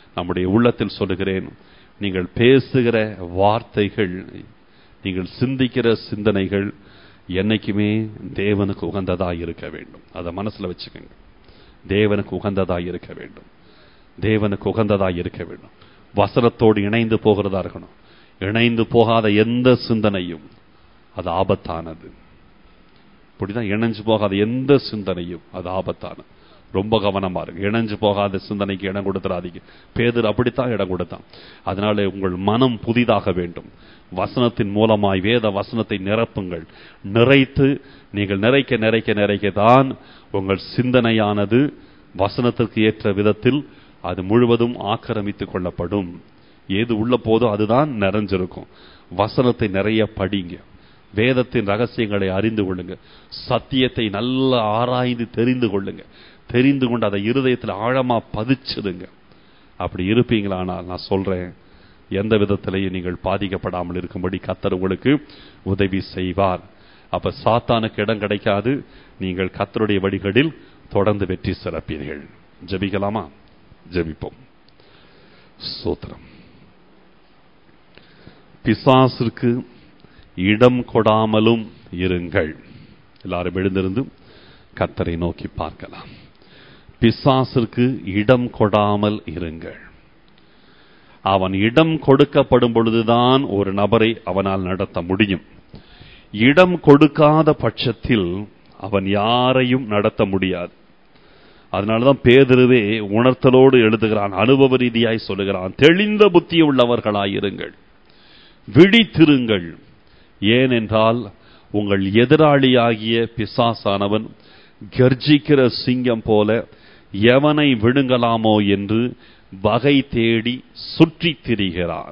நம்முடைய உள்ளத்தில் சொல்லுகிறேன் நீங்கள் பேசுகிற வார்த்தைகள் நீங்கள் சிந்திக்கிற சிந்தனைகள் என்னைக்குமே தேவனுக்கு உகந்ததா இருக்க வேண்டும் அதை மனசுல வச்சுக்கோங்க தேவனுக்கு உகந்ததா இருக்க வேண்டும் தேவனுக்கு உகந்ததா இருக்க வேண்டும் வசனத்தோடு இணைந்து போகிறதா இருக்கணும் இணைந்து போகாத எந்த சிந்தனையும் அது ஆபத்தானது இப்படிதான் இணைஞ்சு போகாத எந்த சிந்தனையும் அது ஆபத்தானது ரொம்ப கவனமா இருக்கு இணைஞ்சு போகாத சிந்தனைக்கு இடம் கொடுத்துறாதீங்க பேதர் அப்படித்தான் இடம் கொடுத்தான் அதனால உங்கள் மனம் புதிதாக வேண்டும் வசனத்தின் மூலமாய் வேத வசனத்தை நிரப்புங்கள் நிறைத்து நீங்கள் நிறைக்க நிறைக்க நிறைக்கத்தான் உங்கள் சிந்தனையானது வசனத்திற்கு ஏற்ற விதத்தில் அது முழுவதும் ஆக்கிரமித்துக் கொள்ளப்படும் ஏது உள்ள போதோ அதுதான் நிறைஞ்சிருக்கும் வசனத்தை நிறைய படிங்க வேதத்தின் ரகசியங்களை அறிந்து கொள்ளுங்க சத்தியத்தை நல்ல ஆராய்ந்து தெரிந்து கொள்ளுங்க தெரிந்து கொண்டு அதை இருதயத்தில் ஆழமா பதிச்சிடுங்க அப்படி இருப்பீங்களானால் நான் சொல்றேன் எந்த விதத்திலையும் நீங்கள் பாதிக்கப்படாமல் இருக்கும்படி கத்தர் உங்களுக்கு உதவி செய்வார் அப்ப சாத்தானுக்கு இடம் கிடைக்காது நீங்கள் கத்தருடைய வழிகளில் தொடர்ந்து வெற்றி சிறப்பீர்கள் ஜபிக்கலாமா ஜபிப்போம் சோத்திரம் பிசாசிற்கு இடம் கொடாமலும் இருங்கள் எல்லாரும் எழுந்திருந்து கத்தரை நோக்கி பார்க்கலாம் பிசாசிற்கு இடம் கொடாமல் இருங்கள் அவன் இடம் கொடுக்கப்படும் பொழுதுதான் ஒரு நபரை அவனால் நடத்த முடியும் இடம் கொடுக்காத பட்சத்தில் அவன் யாரையும் நடத்த முடியாது அதனாலதான் பேதிருவே உணர்த்தலோடு எழுதுகிறான் அனுபவ ரீதியாய் சொல்லுகிறான் தெளிந்த புத்தி உள்ளவர்களாயிருங்கள் விழித்திருங்கள் ஏனென்றால் உங்கள் எதிராளியாகிய பிசாசானவன் கர்ஜிக்கிற சிங்கம் போல எவனை விழுங்கலாமோ என்று வகை தேடி சுற்றித் திரிகிறான்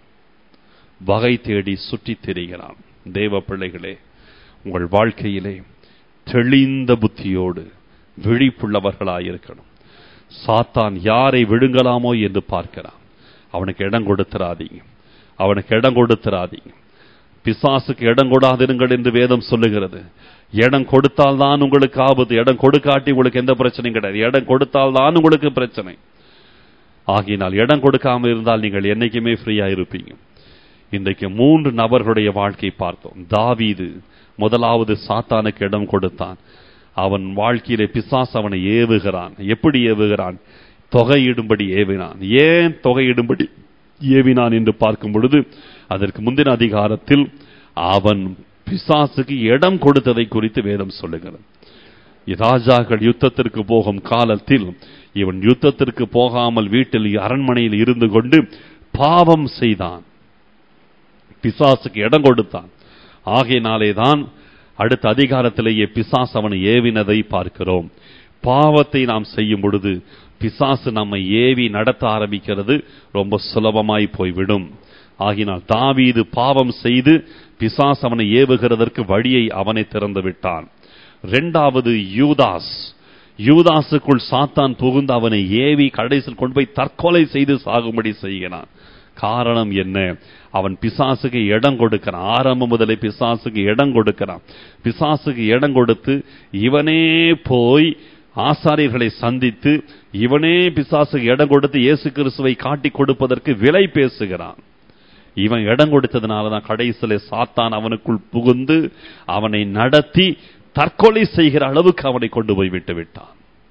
வகை தேடி சுற்றித் திரிகிறான் தேவ பிள்ளைகளே உங்கள் வாழ்க்கையிலே தெளிந்த புத்தியோடு விழிப்புள்ளவர்களாயிருக்கணும் சாத்தான் யாரை விழுங்கலாமோ என்று பார்க்கிறான் அவனுக்கு இடம் கொடுத்துறாதீங்க அவனுக்கு இடம் கொடுத்துறாதீங்க பிசாசுக்கு இடம் கொடாதிருங்கள் என்று வேதம் சொல்லுகிறது இடம் கொடுத்தால் தான் உங்களுக்கு ஆபத்து இடம் கொடுக்காட்டி உங்களுக்கு எந்த பிரச்சனையும் கிடையாது இடம் கொடுத்தால் தான் உங்களுக்கு பிரச்சனை ஆகினால் இடம் கொடுக்காம இருந்தால் நீங்கள் என்னைக்குமே ஃப்ரீயா இருப்பீங்க இன்றைக்கு மூன்று நபர்களுடைய வாழ்க்கை பார்த்தோம் தாவீது முதலாவது சாத்தானுக்கு இடம் கொடுத்தான் அவன் வாழ்க்கையிலே பிசாஸ் அவனை ஏவுகிறான் எப்படி ஏவுகிறான் தொகையிடும்படி ஏவினான் ஏன் தொகையிடும்படி ஏவினான் என்று பார்க்கும் பொழுது அதற்கு முந்தின அதிகாரத்தில் அவன் பிசாசுக்கு இடம் கொடுத்ததை குறித்து வேதம் சொல்லுகிறது ராஜாக்கள் யுத்தத்திற்கு போகும் காலத்தில் இவன் யுத்தத்திற்கு போகாமல் வீட்டில் அரண்மனையில் இருந்து கொண்டு பாவம் செய்தான் பிசாசுக்கு இடம் கொடுத்தான் ஆகையினாலே தான் அடுத்த அதிகாரத்திலேயே பிசாஸ் அவனை ஏவினதை பார்க்கிறோம் பாவத்தை நாம் செய்யும் பொழுது பிசாசு நம்மை ஏவி நடத்த ஆரம்பிக்கிறது ரொம்ப சுலபமாய் போய்விடும் ஆகினால் தாவீது பாவம் செய்து பிசாஸ் அவனை ஏவுகிறதற்கு வழியை அவனை திறந்து விட்டான் இரண்டாவது யூதாஸ் யூதாசுக்குள் சாத்தான் புகுந்து அவனை ஏவி கடைசியில் கொண்டு போய் தற்கொலை செய்து சாகும்படி செய்கிறான் காரணம் என்ன அவன் பிசாசுக்கு இடம் கொடுக்கிறான் ஆரம்பம் முதலே பிசாசுக்கு இடம் கொடுக்கிறான் பிசாசுக்கு இடம் கொடுத்து இவனே போய் ஆசாரியர்களை சந்தித்து இவனே பிசாசுக்கு இடம் கொடுத்து இயேசு கிறிஸ்துவை காட்டி கொடுப்பதற்கு விலை பேசுகிறான் இவன் இடம் கொடுத்ததுனாலதான் கடைசியில சாத்தான் அவனுக்குள் புகுந்து அவனை நடத்தி தற்கொலை செய்கிற அளவுக்கு அவனை கொண்டு போய் விட்டு விட்டான்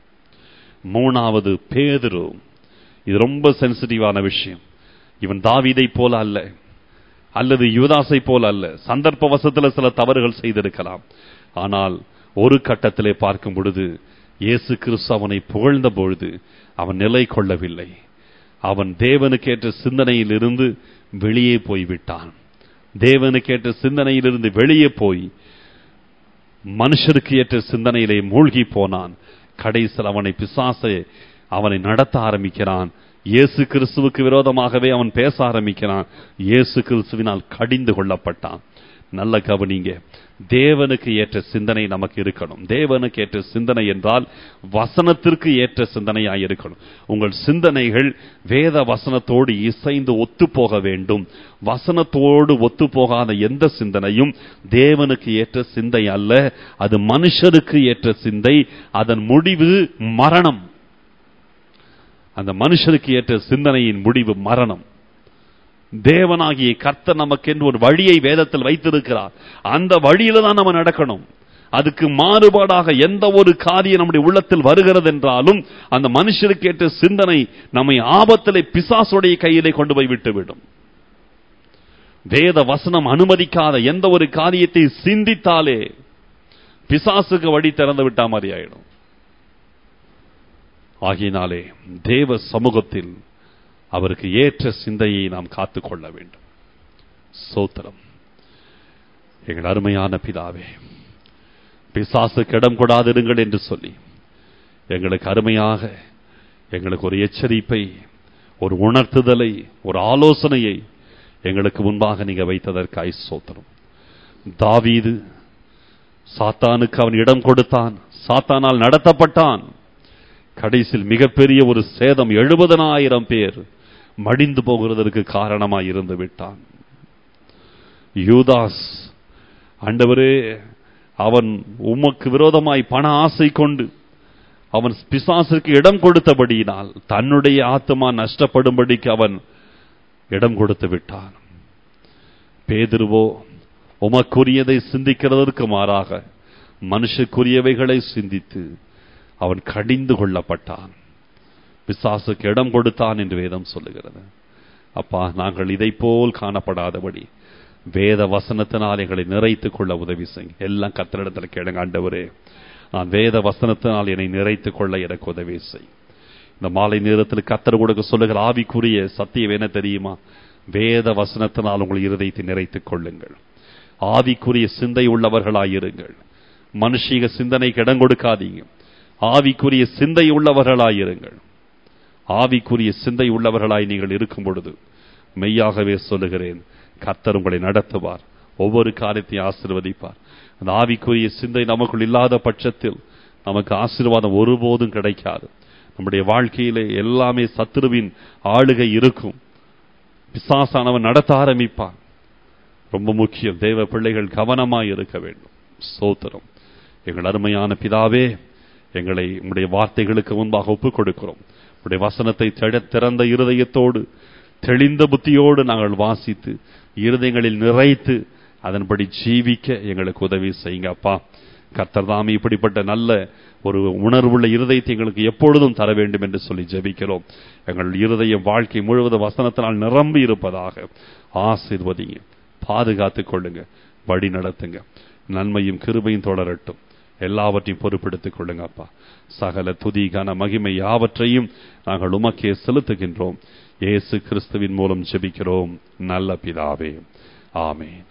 மூணாவது பேதுரு இது ரொம்ப சென்சிட்டிவான விஷயம் இவன் தாவீதை போல அல்ல அல்லது யுவதாசை போல அல்ல சந்தர்ப்ப வசத்துல சில தவறுகள் செய்திருக்கலாம் ஆனால் ஒரு கட்டத்திலே பார்க்கும் பொழுது இயேசு கிறிஸ்து அவனை புகழ்ந்த பொழுது அவன் நிலை கொள்ளவில்லை அவன் தேவனுக்கேற்ற சிந்தனையிலிருந்து வெளியே போய்விட்டான் தேவனுக்கேற்ற சிந்தனையிலிருந்து வெளியே போய் மனுஷருக்கு ஏற்ற சிந்தனையிலே மூழ்கி போனான் கடைசியில் அவனை பிசாசை அவனை நடத்த ஆரம்பிக்கிறான் இயேசு கிறிஸ்துவுக்கு விரோதமாகவே அவன் பேச ஆரம்பிக்கிறான் இயேசு கிறிஸ்துவினால் கடிந்து கொள்ளப்பட்டான் நல்ல கவனிங்க தேவனுக்கு ஏற்ற சிந்தனை நமக்கு இருக்கணும் தேவனுக்கு ஏற்ற சிந்தனை என்றால் வசனத்திற்கு ஏற்ற சிந்தனையாய் இருக்கணும் உங்கள் சிந்தனைகள் வேத வசனத்தோடு இசைந்து ஒத்து போக வேண்டும் வசனத்தோடு ஒத்து போகாத எந்த சிந்தனையும் தேவனுக்கு ஏற்ற சிந்தை அல்ல அது மனுஷருக்கு ஏற்ற சிந்தை அதன் முடிவு மரணம் அந்த மனுஷனுக்கு ஏற்ற சிந்தனையின் முடிவு மரணம் தேவனாகிய கர்த்தர் நமக்கென்று ஒரு வழியை வேதத்தில் வைத்திருக்கிறார் அந்த வழியில தான் நம்ம நடக்கணும் அதுக்கு மாறுபாடாக எந்த ஒரு காரியம் நம்முடைய உள்ளத்தில் வருகிறது என்றாலும் அந்த மனுஷனுக்கு ஏற்ற சிந்தனை நம்மை ஆபத்திலே பிசாசுடைய கையிலே கொண்டு போய் விட்டுவிடும் வேத வசனம் அனுமதிக்காத எந்த ஒரு காரியத்தை சிந்தித்தாலே பிசாசுக்கு வழி திறந்து விட்டா மாதிரி ஆயிடும் ஆகினாலே தேவ சமூகத்தில் அவருக்கு ஏற்ற சிந்தையை நாம் காத்துக்கொள்ள வேண்டும் சோத்திரம் எங்கள் அருமையான பிதாவே பிசாசுக்கு இடம் கொடாதிருங்கள் என்று சொல்லி எங்களுக்கு அருமையாக எங்களுக்கு ஒரு எச்சரிப்பை ஒரு உணர்த்துதலை ஒரு ஆலோசனையை எங்களுக்கு முன்பாக நீங்க வைத்ததற்காய் சோத்திரம் தாவீது சாத்தானுக்கு அவன் இடம் கொடுத்தான் சாத்தானால் நடத்தப்பட்டான் கடைசியில் மிகப்பெரிய ஒரு சேதம் எழுபதனாயிரம் பேர் மடிந்து போகிறதற்கு காரணமாய் இருந்து விட்டான் யூதாஸ் ஆண்டவரே அவன் உமக்கு விரோதமாய் பண ஆசை கொண்டு அவன் பிசாசுக்கு இடம் கொடுத்தபடியினால் தன்னுடைய ஆத்மா நஷ்டப்படும்படிக்கு அவன் இடம் கொடுத்து விட்டான் பேதிருவோ உமக்குரியதை சிந்திக்கிறதற்கு மாறாக மனுஷக்குரியவைகளை சிந்தித்து அவன் கடிந்து கொள்ளப்பட்டான் பிசாசுக்கு இடம் கொடுத்தான் என்று வேதம் சொல்லுகிறது அப்பா நாங்கள் இதை போல் காணப்படாதபடி வேத வசனத்தினால் எங்களை நிறைத்துக் கொள்ள உதவி செய்யுங்க எல்லாம் கத்தரிடத்தில் கேளுங்க ஆண்டவரே நான் வேத வசனத்தினால் என்னை நிறைத்துக் கொள்ள எனக்கு உதவி செய் இந்த மாலை நேரத்தில் கத்தர் கொடுக்க சொல்லுகிற ஆவிக்குரிய சத்தியம் என்ன தெரியுமா வேத வசனத்தினால் உங்கள் இருதயத்தை நிறைத்துக் கொள்ளுங்கள் ஆவிக்குரிய சிந்தை உள்ளவர்களாயிருங்கள் மனுஷீக சிந்தனைக்கு இடம் கொடுக்காதீங்க ஆவிக்குரிய சிந்தை உள்ளவர்களாயிருங்கள் ஆவிக்குரிய சிந்தை உள்ளவர்களாய் நீங்கள் இருக்கும் பொழுது மெய்யாகவே சொல்லுகிறேன் கர்த்தர் உங்களை நடத்துவார் ஒவ்வொரு காரியத்தையும் ஆசிர்வதிப்பார் அந்த ஆவிக்குரிய சிந்தை நமக்குள் இல்லாத பட்சத்தில் நமக்கு ஆசீர்வாதம் ஒருபோதும் கிடைக்காது நம்முடைய வாழ்க்கையிலே எல்லாமே சத்துருவின் ஆளுகை இருக்கும் பிசாசானவன் நடத்த ஆரம்பிப்பான் ரொம்ப முக்கியம் தேவ பிள்ளைகள் கவனமாய் இருக்க வேண்டும் சோத்திரம் எங்கள் அருமையான பிதாவே எங்களை உடைய வார்த்தைகளுக்கு முன்பாக ஒப்புக் கொடுக்கிறோம் உடைய வசனத்தை தெட- திறந்த இருதயத்தோடு தெளிந்த புத்தியோடு நாங்கள் வாசித்து இருதயங்களில் நிறைத்து அதன்படி ஜீவிக்க எங்களுக்கு உதவி செய்யுங்க அப்பா கர்த்தர் தாமே இப்படிப்பட்ட நல்ல ஒரு உணர்வுள்ள இருதயத்தை எங்களுக்கு எப்பொழுதும் தர வேண்டும் என்று சொல்லி ஜெபிக்கிறோம் எங்கள் இருதயம் வாழ்க்கை முழுவதும் வசனத்தினால் நிரம்பி இருப்பதாக ஆசீர்வதிங்க பாதுகாத்துக் கொள்ளுங்க வழி நடத்துங்க நன்மையும் கிருபையும் தொடரட்டும் எல்லாவற்றையும் பொறுப்பெடுத்துக் கொள்ளுங்க அப்பா சகல துதி கன மகிமை யாவற்றையும் நாங்கள் உமக்கே செலுத்துகின்றோம் இயேசு கிறிஸ்துவின் மூலம் ஜெபிக்கிறோம் நல்ல பிதாவே ஆமென்